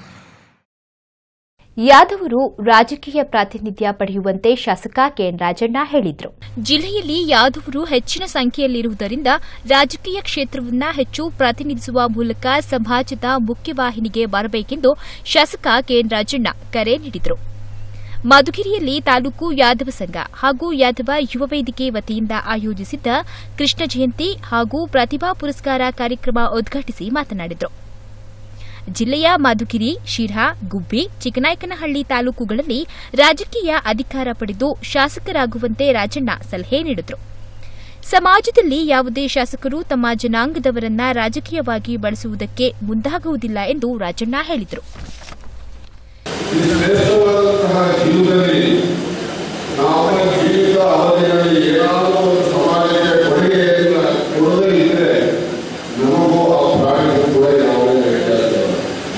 ಯಾದವರು ರಾಜಕೀಯ ಪ್ರಾತಿನಿಧ್ಯ ಪಡೆಯುವಂತೆ ಶಾಸಕ ಕೆಎನ್ ರಾಜಣ್ಣ ಹೇಳಿದ್ರು ಜಿಲ್ಲೆಯಲ್ಲಿ ಯಾದವರು ಹೆಚ್ಚಿನ ಸಂಖ್ಯೆಯಲ್ಲಿರುವುದರಿಂದ ರಾಜಕೀಯ ಕ್ಷೇತ್ರವನ್ನ ಹೆಚ್ಚು ಪ್ರತಿನಿಧಿಸುವ ಮೂಲಕ ಸಮಾಜದ ಮುಖ್ಯವಾಹಿನಿಗೆ ಬರಬೇಕೆಂದು ಶಾಸಕ ಕೆಎನ್ ರಾಜಣ್ಣ ಕರೆ ನೀಡಿದರು ಮಧುಗಿರಿಯಲ್ಲಿ ತಾಲೂಕು ಯಾದವ ಸಂಘ ಹಾಗೂ ಯಾದವ ಯುವ ವೇದಿಕೆ ವತಿಯಿಂದ ಆಯೋಜಿಸಿದ್ದ ಕೃಷ್ಣ ಜಯಂತಿ ಹಾಗೂ ಪ್ರತಿಭಾ ಪುರಸ್ಕಾರ ಕಾರ್ಯಕ್ರಮ ಉದ್ಘಾಟಿಸಿ ಮಾತನಾಡಿದರು ಜಿಲ್ಲೆಯ ಮಧುಗಿರಿ ಶಿರ್ಹಾ ಗುಬ್ಬಿ ಚಿಕ್ಕನಾಯಕನಹಳ್ಳಿ ತಾಲೂಕುಗಳಲ್ಲಿ ರಾಜಕೀಯ ಅಧಿಕಾರ ಪಡೆದು ಶಾಸಕರಾಗುವಂತೆ ರಾಜಣ್ಣ ಸಲಹೆ ನೀಡಿದರು ಸಮಾಜದಲ್ಲಿ ಯಾವುದೇ ಶಾಸಕರು ತಮ್ಮ ಜನಾಂಗದವರನ್ನ ರಾಜಕೀಯವಾಗಿ ಬಳಸುವುದಕ್ಕೆ ಮುಂದಾಗುವುದಿಲ್ಲ ಎಂದು ರಾಜಣ್ಣ ಹೇಳಿದರು ಈ ಶ್ರೇಷ್ಠವಾದಂತಹ ಜೀವನದಲ್ಲಿ ನಮ್ಮ ಜೀವಿತ ಅವಧಿಯಲ್ಲಿ ಏನಾದರೂ ಒಂದು ಸಮಾಜಕ್ಕೆ ಕೊಡುಗೆಯನ್ನು ಕೊಡದೇ ಇದ್ರೆ ನಮಗೂ ಆ ಪ್ರಾಣಿಗೂ ಕೂಡ ಯಾವುದೇ ವ್ಯತ್ಯಾಸ ಇಲ್ಲ.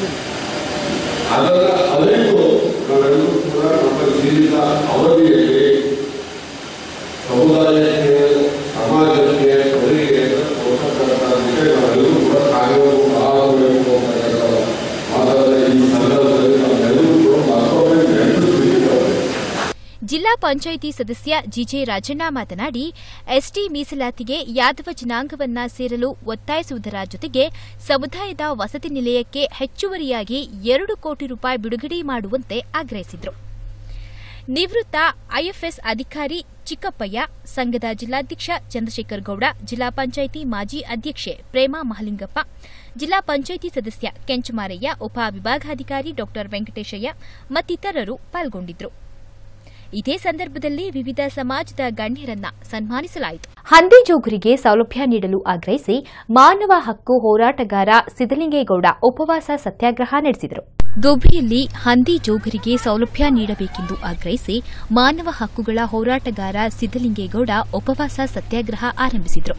ಅದರ ಅರಿವು ನಾವೆಲ್ಲರೂ ಕೂಡ ನಮ್ಮ ಜೀವಿತ ಅವಧಿಯಲ್ಲಿ ಸಮುದಾಯಕ್ಕೆ ಸಮಾಜಕ್ಕೆ ಕೊಡುಗೆಯನ್ನು ಕೊಡ್ತಕ್ಕಂಥ ವಿಷಯಗಳೆಲ್ಲರೂ ಕೂಡ ಕಾರ್ಯವನ್ನು ಆಗಬೇಕು ಅಂತಕ್ಕಂಥ ಮಾತಾಡಿದ ಈ ಸಂದರ್ಭದಲ್ಲಿ ನಾವೆಲ್ಲರೂ ಕೂಡ ಮತ್ತೊಮ್ಮೆ ನೆನಪಿಸಬೇಕಾಗಿದೆ ಜಿಲ್ಲಾ ಪಂಚಾಯಿತಿ ಸದಸ್ಯ ಜಿಜೆ ರಾಜಣ್ಣ ಮಾತನಾಡಿ ಎಸ್ಟಿ ಮೀಸಲಾತಿಗೆ ಯಾದವ ಜನಾಂಗವನ್ನ ಸೇರಲು ಒತ್ತಾಯಿಸುವುದರ ಜೊತೆಗೆ ಸಮುದಾಯದ ವಸತಿ ನಿಲಯಕ್ಕೆ ಹೆಚ್ಚುವರಿಯಾಗಿ ಎರಡು ಕೋಟಿ ರೂಪಾಯಿ ಬಿಡುಗಡೆ ಮಾಡುವಂತೆ ಆಗ್ರಹಿಸಿದರು ನಿವೃತ್ತ ಐಎಫ್ಎಸ್ ಅಧಿಕಾರಿ ಚಿಕ್ಕಪ್ಪಯ್ಯ ಸಂಘದ ಜಿಲ್ಲಾಧ್ಯಕ್ಷ ಚಂದ್ರಶೇಖರ್ ಗೌಡ ಜಿಲ್ಲಾ ಪಂಚಾಯಿತಿ ಮಾಜಿ ಅಧ್ಯಕ್ಷೆ ಪ್ರೇಮಾ ಮಹಲಿಂಗಪ್ಪ ಜಿಲ್ಲಾ ಪಂಚಾಯಿತಿ ಸದಸ್ಯ ಕೆಂಚಮಾರಯ್ಯ ಉಪ ವಿಭಾಗಾಧಿಕಾರಿ ಡಾ ವೆಂಕಟೇಶಯ್ಯ ಮತ್ತಿತರರು ಪಾಲ್ಗೊಂಡಿದ್ದರು ಇದೇ ಸಂದರ್ಭದಲ್ಲಿ ವಿವಿಧ ಸಮಾಜದ ಗಣ್ಯರನ್ನ ಸನ್ಮಾನಿಸಲಾಯಿತು ಹಂದಿಜೋಗರಿಗೆ ಸೌಲಭ್ಯ ನೀಡಲು ಆಗ್ರಹಿಸಿ ಮಾನವ ಹಕ್ಕು ಹೋರಾಟಗಾರ ಸಿದ್ದಲಿಂಗೇಗೌಡ ಉಪವಾಸ ಸತ್ಯಾಗ್ರಹ ನಡೆಸಿದರು ದುಬ್ರಿಯಲ್ಲಿ ಹಂದಿ ಜೋಗರಿಗೆ ಸೌಲಭ್ಯ ನೀಡಬೇಕೆಂದು ಆಗ್ರಹಿಸಿ ಮಾನವ ಹಕ್ಕುಗಳ ಹೋರಾಟಗಾರ ಸಿದ್ದಲಿಂಗೇಗೌಡ ಉಪವಾಸ ಸತ್ಯಾಗ್ರಹ ಆರಂಭಿಸಿದರು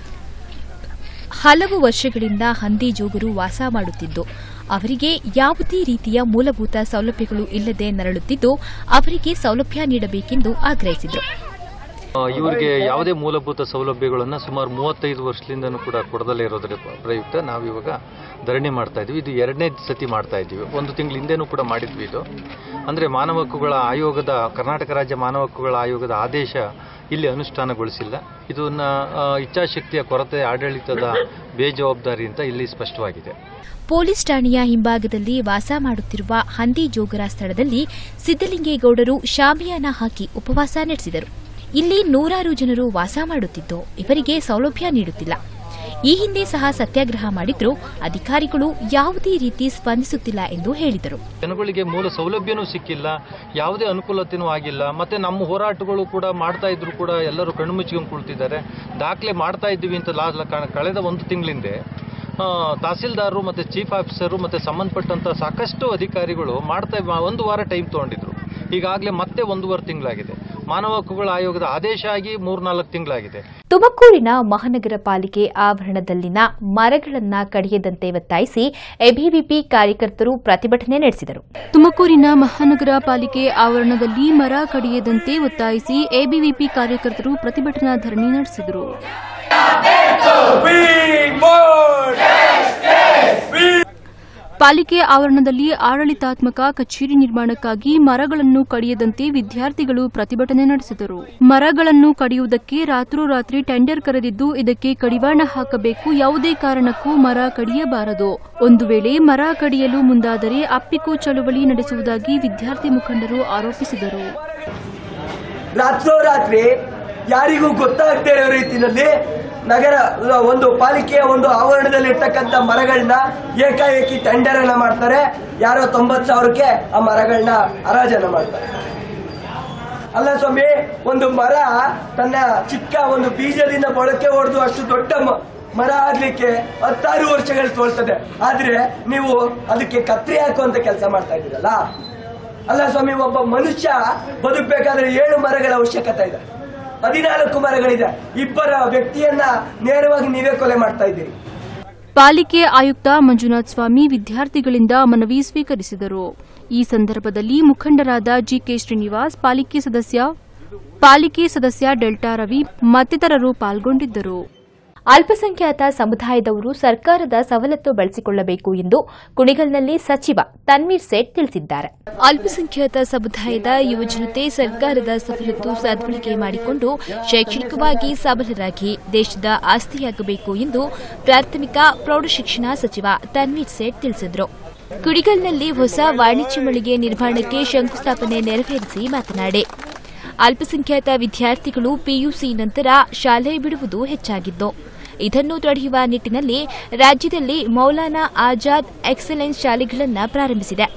ಹಲವು ವರ್ಷಗಳಿಂದ ಹಂದಿ ಜೋಗರು ವಾಸ ಮಾಡುತ್ತಿದ್ದು ಅವರಿಗೆ ಯಾವುದೇ ರೀತಿಯ ಮೂಲಭೂತ ಸೌಲಭ್ಯಗಳು ಇಲ್ಲದೆ ನರಳುತ್ತಿದ್ದು ಅವರಿಗೆ ಸೌಲಭ್ಯ ನೀಡಬೇಕೆಂದು ಆಗ್ರಹಿಸಿದರು ಆ, ಇವರಿಗೆ ಯಾವುದೇ ಮೂಲಭೂತ ಸೌಲಭ್ಯಗಳನ್ನು ಸುಮಾರು ಮೂವತ್ತೈದು ವರ್ಷದಿಂದನೂ ಕೂಡ ಕೊಡದಲ್ಲೇ ಇರೋದರ ಪ್ರಯುಕ್ತ ನಾವು ಇವಾಗ ಧರಣಿ ಮಾಡ್ತಾ ಇದ್ವಿ ಇದು ಎರಡನೇ ಸತಿ ಮಾಡ್ತಾ ಇದ್ದೀವಿ ಒಂದು ತಿಂಗಳ ಹಿಂದೆನೂ ಕೂಡ ಮಾಡಿದ್ವಿ ಇದು ಅಂದರೆ ಮಾನವ ಹಕ್ಕುಗಳ ಆಯೋಗದ ಕರ್ನಾಟಕ ರಾಜ್ಯ ಮಾನವ ಹಕ್ಕುಗಳ ಆಯೋಗದ ಆದೇಶ ಇಲ್ಲಿ ಅನುಷ್ಠಾನಗೊಳಿಸಿಲ್ಲ ಇದನ್ನ ಆ, ಇಚ್ಛಾಶಕ್ತಿಯ ಕೊರತೆ ಆಡಳಿತದ ಬೇಜವಾಬ್ದಾರಿ ಅಂತ ಇಲ್ಲಿ ಸ್ಪಷ್ಟವಾಗಿದೆ ಪೊಲೀಸ್ ಠಾಣೆಯ ಹಿಂಭಾಗದಲ್ಲಿ ವಾಸ ಮಾಡುತ್ತಿರುವ ಹಂದಿ ಜೋಗರ ಸ್ಥಳದಲ್ಲಿ ಸಿದ್ದಲಿಂಗೇಗೌಡರು ಶಾಮಿಯಾನ ಹಾಕಿ ಉಪವಾಸ ನಡೆಸಿದರು ಇಲ್ಲಿ ನೂರಾರು ಜನರು ವಾಸ ಮಾಡುತ್ತಿದ್ದು ಇವರಿಗೆ ಸೌಲಭ್ಯ ನೀಡುತ್ತಿಲ್ಲ ಈ ಹಿಂದೆ ಸಹ ಸತ್ಯಾಗ್ರಹ ಮಾಡಿದ್ರು ಅಧಿಕಾರಿಗಳು ಯಾವುದೇ ರೀತಿ ಸ್ಪಂದಿಸುತ್ತಿಲ್ಲ ಎಂದು ಹೇಳಿದರು ಜನಗಳಿಗೆ ಮೂಲ ಸೌಲಭ್ಯನೂ ಸಿಕ್ಕಿಲ್ಲ ಯಾವುದೇ ಅನುಕೂಲತೆನೂ ಆಗಿಲ್ಲ ಮತ್ತೆ ನಮ್ಮ ಹೋರಾಟಗಳು ಕೂಡ ಮಾಡ್ತಾ ಇದ್ರು ಕೂಡ ಎಲ್ಲರೂ ಕಣ್ಣು ಮುಚ್ಕೊಂಡು ಕುಳಿತಿದ್ದಾರೆ ದಾಖಲೆ ಮಾಡ್ತಾ ಇದ್ದೀವಿ ಅಂತ ಲಾ- ಲ- ಕ- ಕಳೆದ ಒಂದು ತಿಂಗಳಿಂದೆ ಆ, ತಹಸೀಲ್ದಾರರು ಮತ್ತೆ ಚೀಫ್ ಆಫೀಸರು ಮತ್ತೆ ಸಂಬಂಧಪಟ್ಟಂತ ಸಾಕಷ್ಟು ಅಧಿಕಾರಿಗಳು ಮಾಡ್ತಾ ಒಂದು ವಾರ ಟೈಮ್ ತಗೊಂಡಿದ್ರು ಈಗಾಗಲೇ ಮತ್ತೆ ಒಂದೂವರೆ ತಿಂಗಳಾಗಿದೆ ಮಾನವ ಹಕ್ಕುಗಳ ಆಯೋಗದ ಆದೇಶ ಆಗಿ ಮೂರ್ನಾಲ್ಕು ತಿಂಗಳಾಗಿದೆ ತುಮಕೂರಿನ ಮಹಾನಗರ ಪಾಲಿಕೆ ಆವರಣದಲ್ಲಿನ ಮರಗಳನ್ನ ಕಡಿಯದಂತೆ ಒತ್ತಾಯಿಸಿ ಎಬಿವಿಪಿ ಕಾರ್ಯಕರ್ತರು ಪ್ರತಿಭಟನೆ ನಡೆಸಿದರು ತುಮಕೂರಿನ ಮಹಾನಗರ ಪಾಲಿಕೆ ಆವರಣದಲ್ಲಿ ಮರ ಕಡಿಯದಂತೆ ಒತ್ತಾಯಿಸಿ ಎಬಿವಿಪಿ ಕಾರ್ಯಕರ್ತರು ಪ್ರತಿಭಟನಾ ಧರಣಿ ನಡೆಸಿದರು ಪಾಲಿಕೆ ಆವರಣದಲ್ಲಿ ಆಡಳಿತಾತ್ಮಕ ಕಚೇರಿ ನಿರ್ಮಾಣಕ್ಕಾಗಿ ಮರಗಳನ್ನು ಕಡಿಯದಂತೆ ವಿದ್ಯಾರ್ಥಿಗಳು ಪ್ರತಿಭಟನೆ ನಡೆಸಿದರು ಮರಗಳನ್ನು ಕಡಿಯುವುದಕ್ಕೆ ರಾತ್ರೋರಾತ್ರಿ ಟೆಂಡರ್ ಕರೆದಿದ್ದು ಇದಕ್ಕೆ ಕಡಿವಾಣ ಹಾಕಬೇಕು ಯಾವುದೇ ಕಾರಣಕ್ಕೂ ಮರ ಕಡಿಯಬಾರದು ಒಂದು ವೇಳೆ ಮರ ಕಡಿಯಲು ಮುಂದಾದರೆ ಅಪ್ಪಿಕು ಚಳುವಳಿ ನಡೆಸುವುದಾಗಿ ವಿದ್ಯಾರ್ಥಿ ಮುಖಂಡರು ಆರೋಪಿಸಿದರು ರಾತ್ರೋರಾತ್ರಿ ಯಾರಿಗೂ ಗೊತ್ತಾಗದೇ ಇರೋ ರೀತಿಯಲ್ಲಿ ನಗರ ಒಂದು ಪಾಲಿಕೆಯ ಒಂದು ಆವರಣದಲ್ಲಿ ಇರ್ತಕ್ಕಂಥ ಮರಗಳನ್ನ ಏಕಾಏಕಿ ಟೆಂಡರ್ ಅನ್ನ ಮಾಡ್ತಾರೆ ಯಾರೋ ತೊಂಬತ್ ಸಾವಿರಕ್ಕೆ ಆ ಮರಗಳನ್ನ ಹರಾಜನ್ನ ಮಾಡ್ತಾರೆ ಅಲ್ಲ ಸ್ವಾಮಿ ಒಂದು ಮರ ತನ್ನ ಚಿಕ್ಕ ಒಂದು ಬೀಜದಿಂದ ಮೊಳಕೆ ಹೊಡೆದು ಅಷ್ಟು ದೊಡ್ಡ ಮ- ಮರ ಆಗ್ಲಿಕ್ಕೆ ಹತ್ತಾರು ವರ್ಷಗಳು ತೋಳ್ತದೆ ಆದ್ರೆ ನೀವು ಅದಕ್ಕೆ ಕತ್ರಿ ಹಾಕುವಂತ ಕೆಲಸ ಮಾಡ್ತಾ ಇದ್ದೀರಲ್ಲ ಅಲ್ಲ ಸ್ವಾಮಿ ಒಬ್ಬ ಮನುಷ್ಯ ಬದುಕಬೇಕಾದ್ರೆ ಏಳು ಮರಗಳ ಅವಶ್ಯಕತೆ ಇದೆ ಹದಿನಾಲ್ಕು ಮರಗಳಿದೆ ಇಬ್ಬರ ವ್ಯಕ್ತಿಯನ್ನ ನೇರವಾಗಿ ನೀವೇ ಕೊಲೆ ಮಾಡ್ತಾ ಇದ್ದೀರಿ ಪಾಲಿಕೆ ಆಯುಕ್ತ ಮಂಜುನಾಥ್ ಸ್ವಾಮಿ ವಿದ್ಯಾರ್ಥಿಗಳಿಂದ ಮನವಿ ಸ್ವೀಕರಿಸಿದರು ಈ ಸಂದರ್ಭದಲ್ಲಿ ಮುಖಂಡರಾದ ಜಿಕೆ ಶ್ರೀನಿವಾಸ್ ಪಾಲಿಕೆ ಸದಸ್ಯ ಪಾಲಿಕೆ ಸದಸ್ಯ ಡೆಲ್ಟಾ ರವಿ ಮತ್ತಿತರರು ಪಾಲ್ಗೊಂಡಿದ್ದರು ಅಲ್ಪಸಂಖ್ಯಾತ ಸಮುದಾಯದವರು ಸರ್ಕಾರದ ಸವಲತ್ತು ಬಳಸಿಕೊಳ್ಳಬೇಕು ಎಂದು ಕುಣಿಗಲ್ನಲ್ಲಿ ಸಚಿವ ತನ್ವೀರ್ ಸೇಠ್ ತಿಳಿಸಿದ್ದಾರೆ ಅಲ್ಪಸಂಖ್ಯಾತ ಸಮುದಾಯದ ಯುವಜನತೆ ಸರ್ಕಾರದ ಸವಲತ್ತು ಸದ್ಬಳಕೆ ಮಾಡಿಕೊಂಡು ಶೈಕ್ಷಣಿಕವಾಗಿ ಸಬಲರಾಗಿ ದೇಶದ ಆಸ್ತಿಯಾಗಬೇಕು ಎಂದು ಪ್ರಾಥಮಿಕ ಪ್ರೌಢಶಿಕ್ಷಣ ಸಚಿವ ತನ್ವೀರ್ ಸೇಠ್ ತಿಳಿಸಿದರು ಕುಡಿಗಲ್ನಲ್ಲಿ ಹೊಸ ವಾಣಿಜ್ಯ ಮಳಿಗೆ ನಿರ್ಮಾಣಕ್ಕೆ ಶಂಕುಸ್ಥಾಪನೆ ನೆರವೇರಿಸಿ ಮಾತನಾಡಿ ಅಲ್ಪಸಂಖ್ಯಾತ ವಿದ್ಯಾರ್ಥಿಗಳು ಪಿಯುಸಿ ನಂತರ ಶಾಲೆ ಬಿಡುವುದು ಹೆಚ್ಚಾಗಿದ್ದು ಇದನ್ನು ತಡೆಯುವ ನಿಟ್ಟಿನಲ್ಲಿ ರಾಜ್ಯದಲ್ಲಿ ಮೌಲಾನಾ ಆಜಾದ್ ಎಕ್ಸಲೆನ್ಸ್ ಶಾಲೆಗಳನ್ನು ಪ್ರಾರಂಭಿಸಿದೆ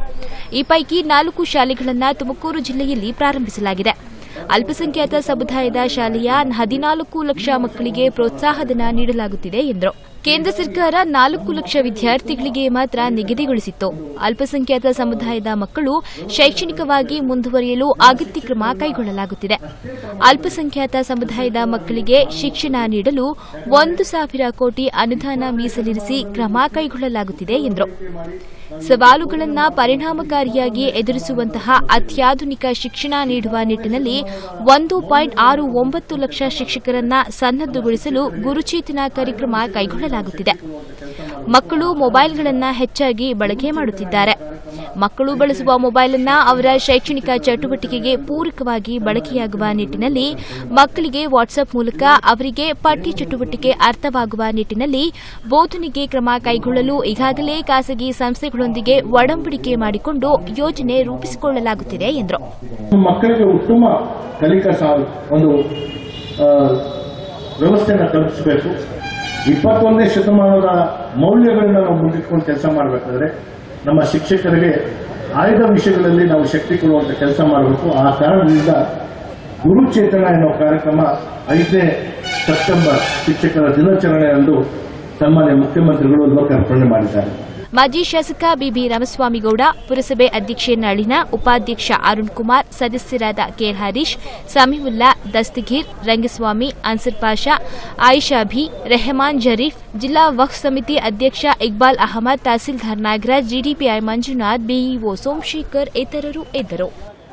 ಈ ಪೈಕಿ ನಾಲ್ಕು ಶಾಲೆಗಳನ್ನು ತುಮಕೂರು ಜಿಲ್ಲೆಯಲ್ಲಿ ಪ್ರಾರಂಭಿಸಲಾಗಿದೆ ಅಲ್ಪಸಂಖ್ಯಾತ ಸಮುದಾಯದ ಶಾಲೆಯ ಹದಿನಾಲ್ಕು ಲಕ್ಷ ಮಕ್ಕಳಿಗೆ ಪ್ರೋತ್ಸಾಹಧನ ನೀಡಲಾಗುತ್ತಿದೆ ಎಂದರು ಕೇಂದ್ರ ಸರ್ಕಾರ ನಾಲ್ಕು ಲಕ್ಷ ವಿದ್ಯಾರ್ಥಿಗಳಿಗೆ ಮಾತ್ರ ನಿಗದಿಗೊಳಿಸಿತ್ತು ಅಲ್ಪಸಂಖ್ಯಾತ ಸಮುದಾಯದ ಮಕ್ಕಳು ಶೈಕ್ಷಣಿಕವಾಗಿ ಮುಂದುವರಿಯಲು ಅಗತ್ಯ ಕ್ರಮ ಕೈಗೊಳ್ಳಲಾಗುತ್ತಿದೆ ಅಲ್ಪಸಂಖ್ಯಾತ ಸಮುದಾಯದ ಮಕ್ಕಳಿಗೆ ಶಿಕ್ಷಣ ನೀಡಲು ಒಂದು ಸಾವಿರ ಕೋಟಿ ಅನುದಾನ ಮೀಸಲಿರಿಸಿ ಕ್ರಮ ಕೈಗೊಳ್ಳಲಾಗುತ್ತಿದೆ ಎಂದರು ಸವಾಲುಗಳನ್ನು ಪರಿಣಾಮಕಾರಿಯಾಗಿ ಎದುರಿಸುವಂತಹ ಅತ್ಯಾಧುನಿಕ ಶಿಕ್ಷಣ ನೀಡುವ ನಿಟ್ಟಿನಲ್ಲಿ ಒಂದು ಪಾಯಿಂಟ್ ಆರು ಒಂಬತ್ತು ಲಕ್ಷ ಶಿಕ್ಷಕರನ್ನ ಸನ್ನದ್ದಗೊಳಿಸಲು ಗುರುಚೇತನ ಕಾರ್ಯಕ್ರಮ ಕೈಗೊಳ್ಳಲಾಗುತ್ತಿದೆ ಮಕ್ಕಳು ಮೊಬೈಲ್ಗಳನ್ನು ಹೆಚ್ಚಾಗಿ ಬಳಕೆ ಮಾಡುತ್ತಿದ್ದಾರೆ ಮಕ್ಕಳು ಬಳಸುವ ಮೊಬೈಲ್ ಅನ್ನ ಅವರ ಶೈಕ್ಷಣಿಕ ಚಟುವಟಿಕೆಗೆ ಪೂರಕವಾಗಿ ಬಳಕೆಯಾಗುವ ನಿಟ್ಟಿನಲ್ಲಿ ಮಕ್ಕಳಿಗೆ ವಾಟ್ಸ್ಆಪ್ ಮೂಲಕ ಅವರಿಗೆ ಪಠ್ಯ ಚಟುವಟಿಕೆ ಅರ್ಥವಾಗುವ ನಿಟ್ಟಿನಲ್ಲಿ ಬೋಧನೆಗೆ ಕ್ರಮ ಕೈಗೊಳ್ಳಲು ಈಗಾಗಲೇ ಖಾಸಗಿ ಸಂಸ್ಥೆಗಳೊಂದಿಗೆ ಒಡಂಬಡಿಕೆ ಮಾಡಿಕೊಂಡು ಯೋಜನೆ ರೂಪಿಸಿಕೊಳ್ಳಲಾಗುತ್ತಿದೆ ಎಂದರು ಮಕ್ಕಳಿಗೆ ಉತ್ತಮ ಕಲಿಕಾ ಸಾ ಒಂದು ಆ, ವ್ಯವಸ್ಥೆಯನ್ನು ಕಲ್ಪಿಸಬೇಕು ಇಪ್ಪತ್ತೊಂದನೇ ಶತಮಾನದ ಮೌಲ್ಯಗಳನ್ನ ನಾವು ಮುಂದಿಟ್ಕೊಂಡು ಕೆಲಸ ಮಾಡಬೇಕಾದ್ರೆ ನಮ್ಮ ಶಿಕ್ಷಕರಿಗೆ ಆಯ್ದ ವಿಷಯಗಳಲ್ಲಿ ನಾವು ಶಕ್ತಿ ಕೊಡುವಂತ ಕೆಲಸ ಮಾಡಬೇಕು ಆ ಕಾರಣದಿಂದ ಗುರುಚೇತನ ಎನ್ನುವ ಕಾರ್ಯಕ್ರಮ ಐದನೇ ಸೆಪ್ಟೆಂಬರ್ ಶಿಕ್ಷಕರ ದಿನಾಚರಣೆಯಂದು ಸನ್ಮಾನ್ಯ ಮುಖ್ಯಮಂತ್ರಿಗಳು ಲೋಕಾರ್ಪಣೆ ಮಾಡಿದ್ದಾರೆ ಮಾಜಿ ಶಾಸಕ ಬಿಬಿ ರಾಮಸ್ವಾಮಿಗೌಡ ಪುರಸಭೆ ಅಧ್ಯಕ್ಷೆ ನಳಿನ ಉಪಾಧ್ಯಕ್ಷ ಅರುಣ್ ಕುಮಾರ್ ಸದಸ್ಯರಾದ ಕೆ ಹರೀಶ್ ಸಮೀವುಲ್ಲಾ ದಸ್ತಗೀರ್ ರಂಗಸ್ವಾಮಿ ಅನ್ಸರ್ ಪಾಷಾ ಆಯಿಷಾ ಭಿ ರೆಹಮಾನ್ ಜರೀಫ್ ಜಿಲ್ಲಾ ವಕ್ಫ್ ಸಮಿತಿ ಅಧ್ಯಕ್ಷ ಇಕ್ಬಾಲ್ ಅಹಮದ್ ತಹಸೀಲ್ದಾರ್ ನಾಗರಾಜ್ ಜಿಡಿಪಿಐ ಮಂಜುನಾಥ್ ಬಿಇಒ ಸೋಮಶೇಖರ್ ಇತರರು ಇದ್ದರು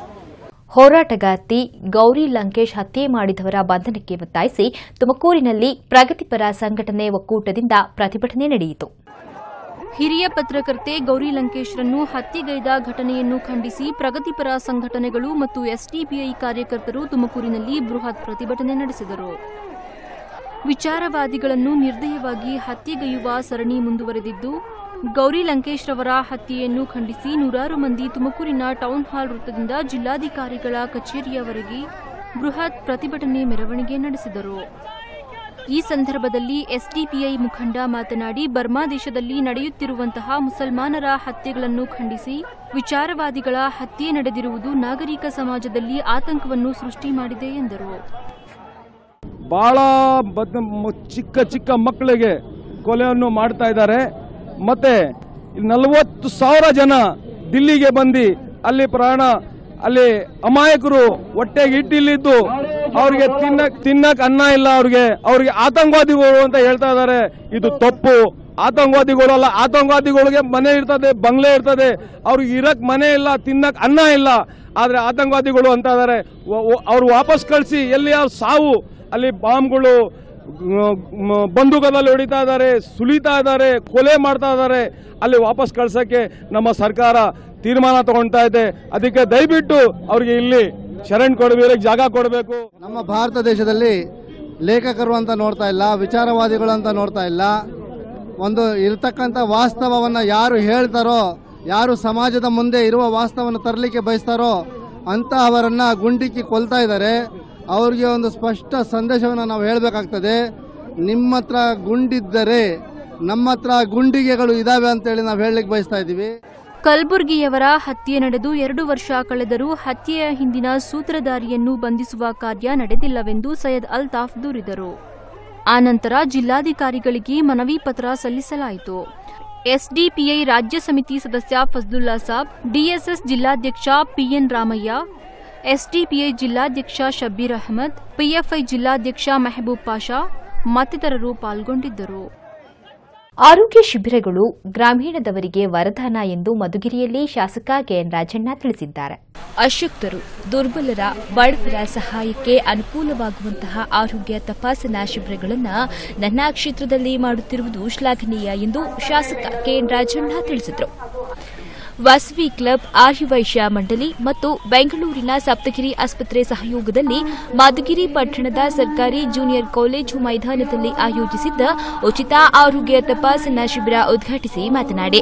ಹೋರಾಟಗಾರ್ತಿ ಗೌರಿ ಲಂಕೇಶ್ ಹತ್ಯೆ ಮಾಡಿದವರ ಬಂಧನಕ್ಕೆ ಒತ್ತಾಯಿಸಿ ತುಮಕೂರಿನಲ್ಲಿ ಪ್ರಗತಿಪರ ಸಂಘಟನೆ ಒಕ್ಕೂಟದಿಂದ ಪ್ರತಿಭಟನೆ ನಡೆಯಿತು ಹಿರಿಯ ಪತ್ರಕರ್ತೆ ಗೌರಿ ಲಂಕೇಶ್ರನ್ನು ಹತ್ಯೆಗೈದ ಘಟನೆಯನ್ನು ಖಂಡಿಸಿ ಪ್ರಗತಿಪರ ಸಂಘಟನೆಗಳು ಮತ್ತು ಎಸ್ಡಿಪಿಐ ಕಾರ್ಯಕರ್ತರು ತುಮಕೂರಿನಲ್ಲಿ ಬೃಹತ್ ಪ್ರತಿಭಟನೆ ನಡೆಸಿದರು ವಿಚಾರವಾದಿಗಳನ್ನು ನಿರ್ದಯವಾಗಿ ಹತ್ಯೆಗೈಯುವ ಸರಣಿ ಮುಂದುವರೆದಿದ್ದು ಗೌರಿ ಲಂಕೇಶ್ ರವರ ಹತ್ಯೆಯನ್ನು ಖಂಡಿಸಿ ನೂರಾರು ಮಂದಿ ತುಮಕೂರಿನ ಟೌನ್ ಹಾಲ್ ವೃತ್ತದಿಂದ ಜಿಲ್ಲಾಧಿಕಾರಿಗಳ ಕಚೇರಿಯವರೆಗೆ ಬೃಹತ್ ಪ್ರತಿಭಟನೆ ಮೆರವಣಿಗೆ ನಡೆಸಿದರು ಈ ಸಂದರ್ಭದಲ್ಲಿ ಎಸ್ಡಿಪಿಐ ಮುಖಂಡ ಮಾತನಾಡಿ ಬರ್ಮಾ ದೇಶದಲ್ಲಿ ನಡೆಯುತ್ತಿರುವಂತಹ ಮುಸಲ್ಮಾನರ ಹತ್ಯೆಗಳನ್ನು ಖಂಡಿಸಿ ವಿಚಾರವಾದಿಗಳ ಹತ್ಯೆ ನಡೆದಿರುವುದು ನಾಗರಿಕ ಸಮಾಜದಲ್ಲಿ ಆತಂಕವನ್ನು ಸೃಷ್ಟಿ ಮಾಡಿದೆ ಎಂದರು ಬಹಳ ಬದ್- ಮ- ಚಿಕ್ಕ ಚಿಕ್ಕ ಮಕ್ಕಳಿಗೆ ಕೊಲೆಯನ್ನು ಮಾಡ್ತಾ ಇದ್ದಾರೆ ಮತ್ತೆ ನಲವತ್ತು ಸಾವಿರ ಜನ ದಿಲ್ಲಿಗೆ ಬಂದು ಅಲ್ಲಿ ಪ್ರಾಣ ಅಲ್ಲಿ ಅಮಾಯಕರು ಹೊಟ್ಟೆಗೆ ಇಟ್ಟಿಲ್ಲಿದ್ದು ಅವ್ರಿಗೆ ತಿನ್ನಕ್ ತಿನ್ನಕ್ ಅನ್ನ ಇಲ್ಲ ಅವ್ರಿಗೆ ಅವ್ರಿಗೆ ಆತಂಕವಾದಿಗಳು ಅಂತ ಹೇಳ್ತಾ ಇದ್ದಾರೆ ಇದು ತಪ್ಪು ಆತಂಕವಾದಿಗಳಲ್ಲ ಆತಂಕವಾದಿಗಳಿಗೆ ಮನೆ ಇರ್ತದೆ ಬಂಗ್ಲೆ ಇರ್ತದೆ ಅವ್ರಿಗೆ ಇರಕ್ ಮನೆ ಇಲ್ಲ ತಿನ್ನಕ್ ಅನ್ನ ಇಲ್ಲ ಆದ್ರೆ ಆತಂಕವಾದಿಗಳು ಅಂತ ಇದ್ದಾರೆ ಅವ್ರು ವಾಪಸ್ ಕಳಿಸಿ ಎಲ್ಲಿ ಯಾವ ಸಾವು ಅಲ್ಲಿ ಬಾಂಬ್ಗಳು ಮ್, ಬಂದೂಕದಲ್ಲಿ ಹೊಡಿತಾ ಇದ್ದಾರೆ ಸುಲಿತಾ ಇದ್ದಾರೆ ಕೊಲೆ ಮಾಡ್ತಾ ಇದ್ದಾರೆ ಅಲ್ಲಿ ವಾಪಸ್ ಕಳ್ಸಕ್ಕೆ ನಮ್ಮ ಸರ್ಕಾರ ತೀರ್ಮಾನ ತಗೊಳ್ತಾ ಇದೆ ಅದಕ್ಕೆ ದಯವಿಟ್ಟು ಅವ್ರಿಗೆ ಇಲ್ಲಿ ಶರಣ್ ಕೊಡಬೇಕು ಜಾಗ ಕೊಡಬೇಕು ನಮ್ಮ ಭಾರತ ದೇಶದಲ್ಲಿ ಲೇಖಕರು ಅಂತ ನೋಡ್ತಾ ಇಲ್ಲ ವಿಚಾರವಾದಿಗಳು ಅಂತ ನೋಡ್ತಾ ಇಲ್ಲ ಒಂದು ಇರತಕ್ಕಂಥ ವಾಸ್ತವವನ್ನು ಯಾರು ಹೇಳ್ತಾರೋ ಯಾರು ಸಮಾಜದ ಮುಂದೆ ಇರುವ ವಾಸ್ತವವನ್ನು ತರಲಿಕ್ಕೆ ಬಯಸ್ತಾರೋ ಅಂತಹವರನ್ನ ಗುಂಡಿಕ್ಕಿ ಕೊಲ್ತಾ ಇದ್ದಾರೆ ಅವ್ರಿಗೆ ಒಂದು ಸ್ಪಷ್ಟ ಸಂದೇಶವನ್ನು ನಾವು ಹೇಳಬೇಕಾಗ್ತದೆ ನಿಮ್ಮ ಹತ್ರ ಗುಂಡಿದ್ದರೆ ನಮ್ಮ ಹತ್ರ ಗುಂಡಿಗೆಗಳು ಇದಾವೆ ಅಂತೇಳಿ ನಾವು ಹೇಳಲಿಕ್ಕೆ ಬಯಸ್ತಾ ಇದ್ದೀವಿ ಕಲ್ಬುರ್ಗಿಯವರ ಹತ್ಯೆ ನಡೆದು ಎರಡು ವರ್ಷ ಕಳೆದರೂ ಹತ್ಯೆಯ ಹಿಂದಿನ ಸೂತ್ರಧಾರಿಯನ್ನು ಬಂಧಿಸುವ ಕಾರ್ಯ ನಡೆದಿಲ್ಲವೆಂದು ಸೈಯದ್ ಅಲ್ತಾಫ್ ದೂರಿದರು ಆನಂತರ ಜಿಲ್ಲಾಧಿಕಾರಿಗಳಿಗೆ ಮನವಿ ಪತ್ರ ಸಲ್ಲಿಸಲಾಯಿತು ಎಸ್ಡಿಪಿಐ ರಾಜ್ಯ ಸಮಿತಿ ಸದಸ್ಯ ಫಜ್ಲುಲ್ಲಾ ಸಾಬ್ ಡಿಎಸ್ಎಸ್ ಜಿಲ್ಲಾಧ್ಯಕ್ಷ ಪಿಎನ್ ರಾಮಯ್ಯ ಎಸ್ಡಿಪಿಐ ಜಿಲ್ಲಾಧ್ಯಕ್ಷ ಶಬ್ಬೀರ್ ಅಹಮದ್ ಪಿಎಫ್ಐ ಜಿಲ್ಲಾಧ್ಯಕ್ಷ ಮೆಹಬೂಬ್ ಪಾಷಾ ಮತ್ತಿತರರು ಪಾಲ್ಗೊಂಡಿದ್ದರು ಆರೋಗ್ಯ ಶಿಬಿರಗಳು ಗ್ರಾಮೀಣದವರಿಗೆ ವರದಾನ ಎಂದು ಮಧುಗಿರಿಯಲ್ಲಿ ಶಾಸಕ ಕೆಎನ್ ರಾಜಣ್ಣ ತಿಳಿಸಿದ್ದಾರೆ ಅಶಕ್ತರು ದುರ್ಬಲರ ಬಡವರ ಸಹಾಯಕ್ಕೆ ಅನುಕೂಲವಾಗುವಂತಹ ಆರೋಗ್ಯ ತಪಾಸಣಾ ಶಿಬಿರಗಳನ್ನು ನನ್ನ ಕ್ಷೇತ್ರದಲ್ಲಿ ಮಾಡುತ್ತಿರುವುದು ಶ್ಲಾಘನೀಯ ಎಂದು ಶಾಸಕ ಕೆಎನ್ ರಾಜಣ್ಣ ತಿಳಿಸಿದರು ವಾಸವಿ ಕ್ಲಬ್ ಆರ್ಯವೈಶ್ಯ ಮಂಡಳಿ ಮತ್ತು ಬೆಂಗಳೂರಿನ ಸಪ್ತಗಿರಿ ಆಸ್ಪತ್ರೆ ಸಹಯೋಗದಲ್ಲಿ ಮಧುಗಿರಿ ಪಟ್ಟಣದ ಸರ್ಕಾರಿ ಜೂನಿಯರ್ ಕಾಲೇಜು ಮೈದಾನದಲ್ಲಿ ಆಯೋಜಿಸಿದ್ದ ಉಚಿತ ಆರೋಗ್ಯ ತಪಾಸಣಾ ಶಿಬಿರ ಉದ್ಘಾಟಿಸಿ ಮಾತನಾಡಿ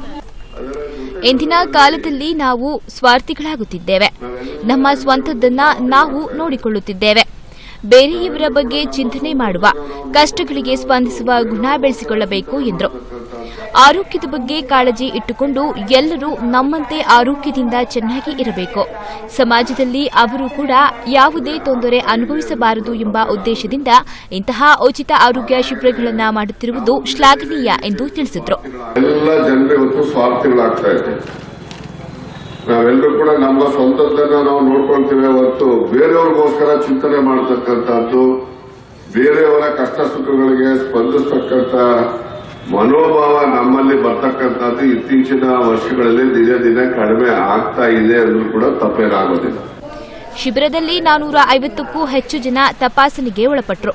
ಇಂದಿನ ಕಾಲದಲ್ಲಿ ನಾವು ಸ್ವಾರ್ಥಿಗಳಾಗುತ್ತಿದ್ದೇವೆ ನಮ್ಮ ಸ್ವಂತದ್ದನ್ನ ನಾವು ನೋಡಿಕೊಳ್ಳುತ್ತಿದ್ದೇವೆ ಬೇರೆಯವರ ಬಗ್ಗೆ ಚಿಂತನೆ ಮಾಡುವ ಕಷ್ಟಗಳಿಗೆ ಸ್ಪಂದಿಸುವ ಗುಣ ಬೆಳೆಸಿಕೊಳ್ಳಬೇಕು ಎಂದರು ಆರೋಗ್ಯದ ಬಗ್ಗೆ ಕಾಳಜಿ ಇಟ್ಟುಕೊಂಡು ಎಲ್ಲರೂ ನಮ್ಮಂತೆ ಆರೋಗ್ಯದಿಂದ ಚೆನ್ನಾಗಿ ಇರಬೇಕು ಸಮಾಜದಲ್ಲಿ ಅವರು ಕೂಡ ಯಾವುದೇ ತೊಂದರೆ ಅನುಭವಿಸಬಾರದು ಎಂಬ ಉದ್ದೇಶದಿಂದ ಇಂತಹ ಉಚಿತ ಆರೋಗ್ಯ ಶಿಬಿರಗಳನ್ನು ಮಾಡುತ್ತಿರುವುದು ಶ್ಲಾಘನೀಯ ಎಂದು ತಿಳಿಸಿದರು ಎಲ್ಲ ಜನರು ಇವತ್ತು ಸ್ವಾರ್ಥಿಗಳಾಗ್ತಾ ಇದ್ದಾರೆ ನಾವೆಲ್ಲರೂ ಕೂಡ ನಮ್ಮ ಸ್ವಂತದ್ದನ್ನ ನಾವು ನೋಡ್ಕೊಳ್ತೀವಿ ಹೊತ್ತು ಬೇರೆಯವ್ರಿಗೋಸ್ಕರ ಚಿಂತನೆ ಮಾಡತಕ್ಕಂಥದ್ದು ಬೇರೆಯವರ ಕಷ್ಟ ಸುಖಗಳಿಗೆ ಸ್ಪಂದಿಸ್ತಕ್ಕಂಥ ಮನೋಭಾವ ನಮ್ಮಲ್ಲಿ ಬರ್ತಕ್ಕಂಥದ್ದು ಇತ್ತೀಚಿನ ವರ್ಷಗಳಲ್ಲಿ ದಿನೇ ದಿನೇ ಕಡಿಮೆ ಆಗ್ತಾ ಇದೆ ಅಂದ್ರೂ ಕೂಡ ತಪ್ಪೇನಾಗೋದಿಲ್ಲ ಶಿಬಿರದಲ್ಲಿ ನಾನೂರ ಐವತ್ತಕ್ಕೂ ಹೆಚ್ಚು ಜನ ತಪಾಸಣೆಗೆ ಒಳಪಟ್ಟರು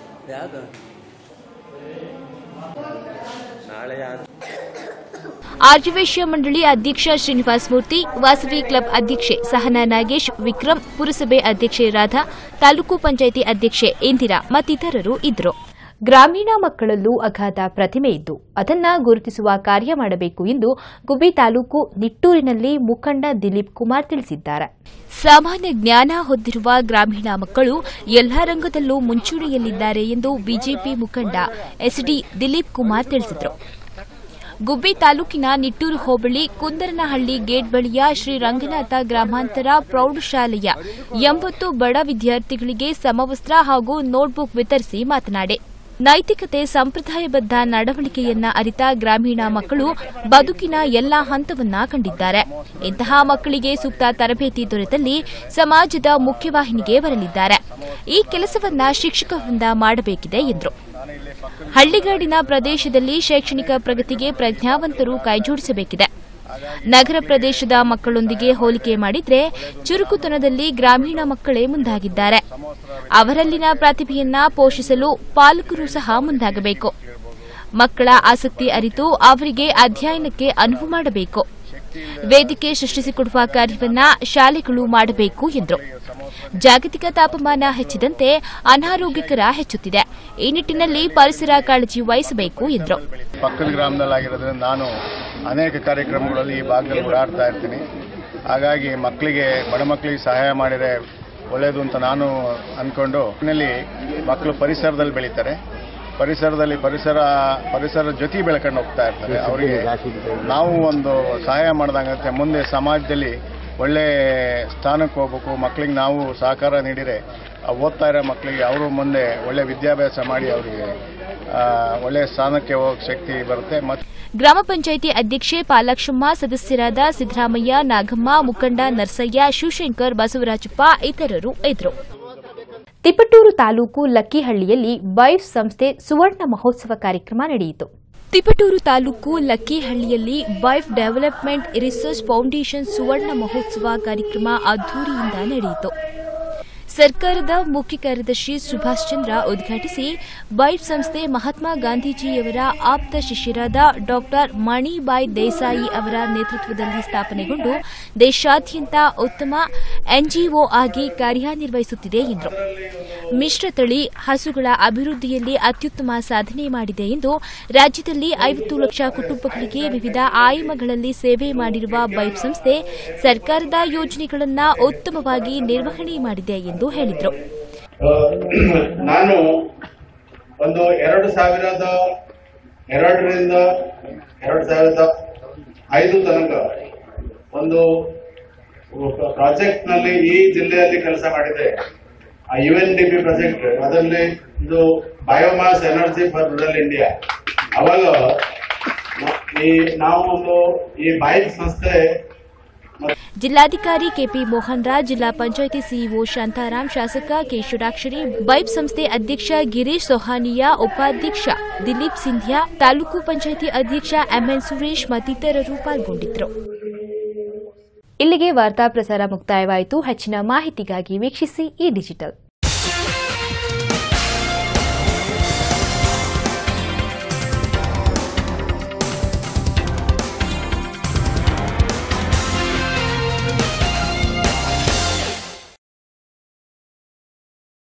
ಆರ್ಯವೈಶ್ಯ ಮಂಡಳಿ ಅಧ್ಯಕ್ಷ ಶ್ರೀನಿವಾಸ ಮೂರ್ತಿ ವಾಸವಿ ಕ್ಲಬ್ ಅಧ್ಯಕ್ಷೆ ಸಹನಾ ನಾಗೇಶ್ ವಿಕ್ರಮ್ ಪುರಸಭೆ ಅಧ್ಯಕ್ಷೆ ರಾಧಾ ತಾಲೂಕು ಪಂಚಾಯಿತಿ ಅಧ್ಯಕ್ಷೆ ಇಂದಿರಾ ಮತ್ತಿತರರು ಇದ್ದರು ಗ್ರಾಮೀಣ ಮಕ್ಕಳಲ್ಲೂ ಅಗಾಧ ಪ್ರತಿಮೆ ಇದ್ದು ಅದನ್ನ ಗುರುತಿಸುವ ಕಾರ್ಯ ಮಾಡಬೇಕು ಎಂದು ಗುಬ್ಬಿ ತಾಲೂಕು ನಿಟ್ಟೂರಿನಲ್ಲಿ ಮುಖಂಡ ದಿಲೀಪ್ ಕುಮಾರ್ ತಿಳಿಸಿದ್ದಾರೆ ಸಾಮಾನ್ಯ ಜ್ಞಾನ ಹೊಂದಿರುವ ಗ್ರಾಮೀಣ ಮಕ್ಕಳು ಎಲ್ಲಾ ರಂಗದಲ್ಲೂ ಮುಂಚೂಣಿಯಲ್ಲಿದ್ದಾರೆ ಎಂದು ಬಿಜೆಪಿ ಮುಖಂಡ ಎಸ್ಡಿ ದಿಲೀಪ್ ಕುಮಾರ್ ತಿಳಿಸಿದರು ಗುಬ್ಬಿ ತಾಲೂಕಿನ ನಿಟ್ಟೂರು ಹೋಬಳಿ ಕುಂದರನಹಳ್ಳಿ ಗೇಟ್ ಬಳಿಯ ಶ್ರೀ ರಂಗನಾಥ ಗ್ರಾಮಾಂತರ ಪ್ರೌಢಶಾಲೆಯ ಎಂಬತ್ತು ಬಡ ವಿದ್ಯಾರ್ಥಿಗಳಿಗೆ ಸಮವಸ್ತ್ರ ಹಾಗೂ ನೋಟ್ಬುಕ್ ವಿತರಿಸಿ ಮಾತನಾಡಿ ನೈತಿಕತೆ ಸಂಪ್ರದಾಯಬದ್ಧ ನಡವಳಿಕೆಯನ್ನ ಅರಿತ ಗ್ರಾಮೀಣ ಮಕ್ಕಳು ಬದುಕಿನ ಎಲ್ಲಾ ಹಂತವನ್ನ ಕಂಡಿದ್ದಾರೆ ಇಂತಹ ಮಕ್ಕಳಿಗೆ ಸೂಕ್ತ ತರಬೇತಿ ದೊರೆತಲ್ಲಿ ಸಮಾಜದ ಮುಖ್ಯವಾಹಿನಿಗೆ ಬರಲಿದ್ದಾರೆ ಈ ಕೆಲಸವನ್ನ ಶಿಕ್ಷಕ ವೃಂದ ಮಾಡಬೇಕಿದೆ ಎಂದರು ಹಳ್ಳಿಗಾಡಿನ ಪ್ರದೇಶದಲ್ಲಿ ಶೈಕ್ಷಣಿಕ ಪ್ರಗತಿಗೆ ಪ್ರಜ್ಞಾವಂತರು ಕೈಜೋಡಿಸಬೇಕಿದೆ ನಗರ ಪ್ರದೇಶದ ಮಕ್ಕಳೊಂದಿಗೆ ಹೋಲಿಕೆ ಮಾಡಿದ್ರೆ ಚುರುಕುತನದಲ್ಲಿ ಗ್ರಾಮೀಣ ಮಕ್ಕಳೇ ಮುಂದಾಗಿದ್ದಾರೆ ಅವರಲ್ಲಿನ ಪ್ರತಿಭೆಯನ್ನ ಪೋಷಿಸಲು ಪಾಲಕರು ಸಹ ಮುಂದಾಗಬೇಕು ಮಕ್ಕಳ ಆಸಕ್ತಿ ಅರಿತು ಅವರಿಗೆ ಅಧ್ಯಯನಕ್ಕೆ ಅನುವು ಮಾಡಬೇಕು ವೇದಿಕೆ ಸೃಷ್ಟಿಸಿಕೊಡುವ ಕಾರ್ಯವನ್ನ ಶಾಲೆಗಳು ಮಾಡಬೇಕು ಎಂದರು ಜಾಗತಿಕ ತಾಪಮಾನ ಹೆಚ್ಚಿದಂತೆ ಅನಾರೋಗ್ಯಕರ ಹೆಚ್ಚುತ್ತಿದೆ ಈ ನಿಟ್ಟಿನಲ್ಲಿ ಪರಿಸರ ಕಾಳಜಿ ವಹಿಸಬೇಕು ಎಂದರು ಪಕ್ಕದ ಗ್ರಾಮದಲ್ಲಾಗಿರೋದ್ರಿಂದ ನಾನು ಅನೇಕ ಕಾರ್ಯಕ್ರಮಗಳಲ್ಲಿ ಈ ಭಾಗದಲ್ಲಿ ಓಡಾಡ್ತಾ ಇರ್ತೀನಿ ಹಾಗಾಗಿ ಮಕ್ಕಳಿಗೆ ಬಡ ಮಕ್ಕಳಿಗೆ ಸಹಾಯ ಮಾಡಿದರೆ ಒಳ್ಳೆಯದು ಅಂತ ನಾನು ಅಂದ್ಕೊಂಡು ಮನೆಯಲ್ಲಿ ಮಕ್ಕಳು ಪರಿಸರದಲ್ಲಿ ಬೆಳೀತಾರೆ ಪರಿಸರದಲ್ಲಿ ಪರಿಸರ ಪರಿಸರ ಜೊತೆ ಬೆಳ್ಕೊಂಡು ಹೋಗ್ತಾ ಇರ್ತಾರೆ ಅವರಿಗೆ ನಾವು ಒಂದು ಸಹಾಯ ಮಾಡ್ದಂಗತ್ತೆ ಮುಂದೆ ಸಮಾಜದಲ್ಲಿ ಒಳ್ಳೆ ಸ್ಥಾನಕ್ಕೆ ಹೋಗ್ಬೇಕು ಮಕ್ಕಳಿಗೆ ನಾವು ಸಹಕಾರ ನೀಡಿದರೆ ಆ ಓದ್ತಾ ಇರೋ ಮಕ್ಕಳಿಗೆ ಅವರು ಮುಂದೆ ಒಳ್ಳೆ ವಿದ್ಯಾಭ್ಯಾಸ ಮಾಡಿ ಅವರಿಗೆ ಆ, ಒಳ್ಳೆ ಸ್ಥಾನಕ್ಕೆ ಹೋಗೋ ಶಕ್ತಿ ಬರುತ್ತೆ ಮತ್ತು ಗ್ರಾಮ ಪಂಚಾಯಿತಿ ಅಧ್ಯಕ್ಷೆ ಪಾಲಾಕ್ಷಮ್ಮ ಸದಸ್ಯರಾದ ಸಿದ್ದರಾಮಯ್ಯ ನಾಗಮ್ಮ ಮುಖಂಡ ನರ್ಸಯ್ಯ ಶಿವಶಂಕರ್ ಬಸವರಾಜಪ್ಪ ಇತರರು ಇದ್ದರು ತಿಪಟೂರು ತಾಲೂಕು ಲಕ್ಕಿಹಳ್ಳಿಯಲ್ಲಿ ಬೈಫ್ ಸಂಸ್ಥೆ ಸುವರ್ಣ ಮಹೋತ್ಸವ ಕಾರ್ಯಕ್ರಮ ನಡೆಯಿತು ತಿಪಟೂರು ತಾಲೂಕು ಲಕ್ಕಿಹಳ್ಳಿಯಲ್ಲಿ ಬೈಫ್ ಡೆವಲಪ್ಮೆಂಟ್ ರಿಸರ್ಚ್ ಫೌಂಡೇಶನ್ ಸುವರ್ಣ ಮಹೋತ್ಸವ ಕಾರ್ಯಕ್ರಮ ಅದ್ದೂರಿಯಿಂದ ನಡೆಯಿತು ಸರ್ಕಾರದ ಮುಖ್ಯ ಕಾರ್ಯದರ್ಶಿ ಸುಭಾಷ್ ಚಂದ್ರ ಉದ್ಘಾಟಿಸಿ ಬೈಫ್ ಸಂಸ್ಥೆ ಮಹಾತ್ಮ ಗಾಂಧೀಜಿಯವರ ಆಪ್ತ ಶಿಷ್ಯರಾದ ಡಾಕ್ಟರ್ ಮಣಿಬಾಯ್ ದೇಸಾಯಿ ಅವರ ನೇತೃತ್ವದಲ್ಲಿ ಸ್ಥಾಪನೆಗೊಂಡು ದೇಶಾದ್ಯಂತ ಉತ್ತಮ ಎನ್ಜಿಒ ಆಗಿ ಕಾರ್ಯನಿರ್ವಹಿಸುತ್ತಿದೆ ಎಂದರು ಮಿಶ್ರತಳಿ ಹಸುಗಳ ಅಭಿವೃದ್ಧಿಯಲ್ಲಿ ಅತ್ಯುತ್ತಮ ಸಾಧನೆ ಮಾಡಿದೆ ಎಂದು ರಾಜ್ಯದಲ್ಲಿ ಐವತ್ತು ಲಕ್ಷ ಕುಟುಂಬಗಳಿಗೆ ವಿವಿಧ ಆಯಾಮಗಳಲ್ಲಿ ಸೇವೆ ಮಾಡಿರುವ ಬೈಫ್ ಸಂಸ್ಥೆ ಸರ್ಕಾರದ ಯೋಜನೆಗಳನ್ನು ಉತ್ತಮವಾಗಿ ನಿರ್ವಹಣೆ ಮಾಡಿದೆ ಎಂದು ಹೇಳಿದರು ನಾನು ಒಂದು ಎರಡು ಸಾವಿರದ ಎರಡರಿಂದ ಎರಡು ಸಾವಿರದ ಐದು ತನಕ ಒಂದು ಪ್ರಾಜೆಕ್ಟ್ ನಲ್ಲಿ ಈ ಜಿಲ್ಲೆಯಲ್ಲಿ ಕೆಲಸ ಮಾಡಿದೆ ಆ U N D P project ಅದರಲ್ಲಿ ಇದು biomass energy for rural India ಅವಾಗ ನ- ಈ ನಾವು ಒಂದು ಈ ಬೈಕ್ ಸಂಸ್ಥೆ ಜಿಲ್ಲಾಧಿಕಾರಿ ಕೆಪಿ ಮೋಹನ್ ರಾಜ್ ಜಿಲ್ಲಾ ಪಂಚಾಯಿತಿ ಸಿಇಒ ಶಾಂತಾರಾಮ್ ಶಾಸಕ ಕೆ ಷಡಾಕ್ಷರಿ ಬೈಬ್ ಸಂಸ್ಥೆ ಅಧ್ಯಕ್ಷ ಗಿರೀಶ್ ಸೊಹಾನಿಯಾ ಉಪಾಧ್ಯಕ್ಷ ದಿಲೀಪ್ ಸಿಂಧ್ಯಾ ತಾಲೂಕು ಪಂಚಾಯಿತಿ ಅಧ್ಯಕ್ಷ ಎಂಎನ್ ಸುರೇಶ್ ಮತ್ತಿತರರು ಪಾಲ್ಗೊಂಡಿದ್ದರು ಇಲ್ಲಿಗೆ ವಾರ್ತಾ ಪ್ರಸಾರ ಮುಕ್ತಾಯವಾಯಿತು ಹೆಚ್ಚಿನ ಮಾಹಿತಿಗಾಗಿ ವೀಕ್ಷಿಸಿ ಈ ಡಿಜಿಟಲ್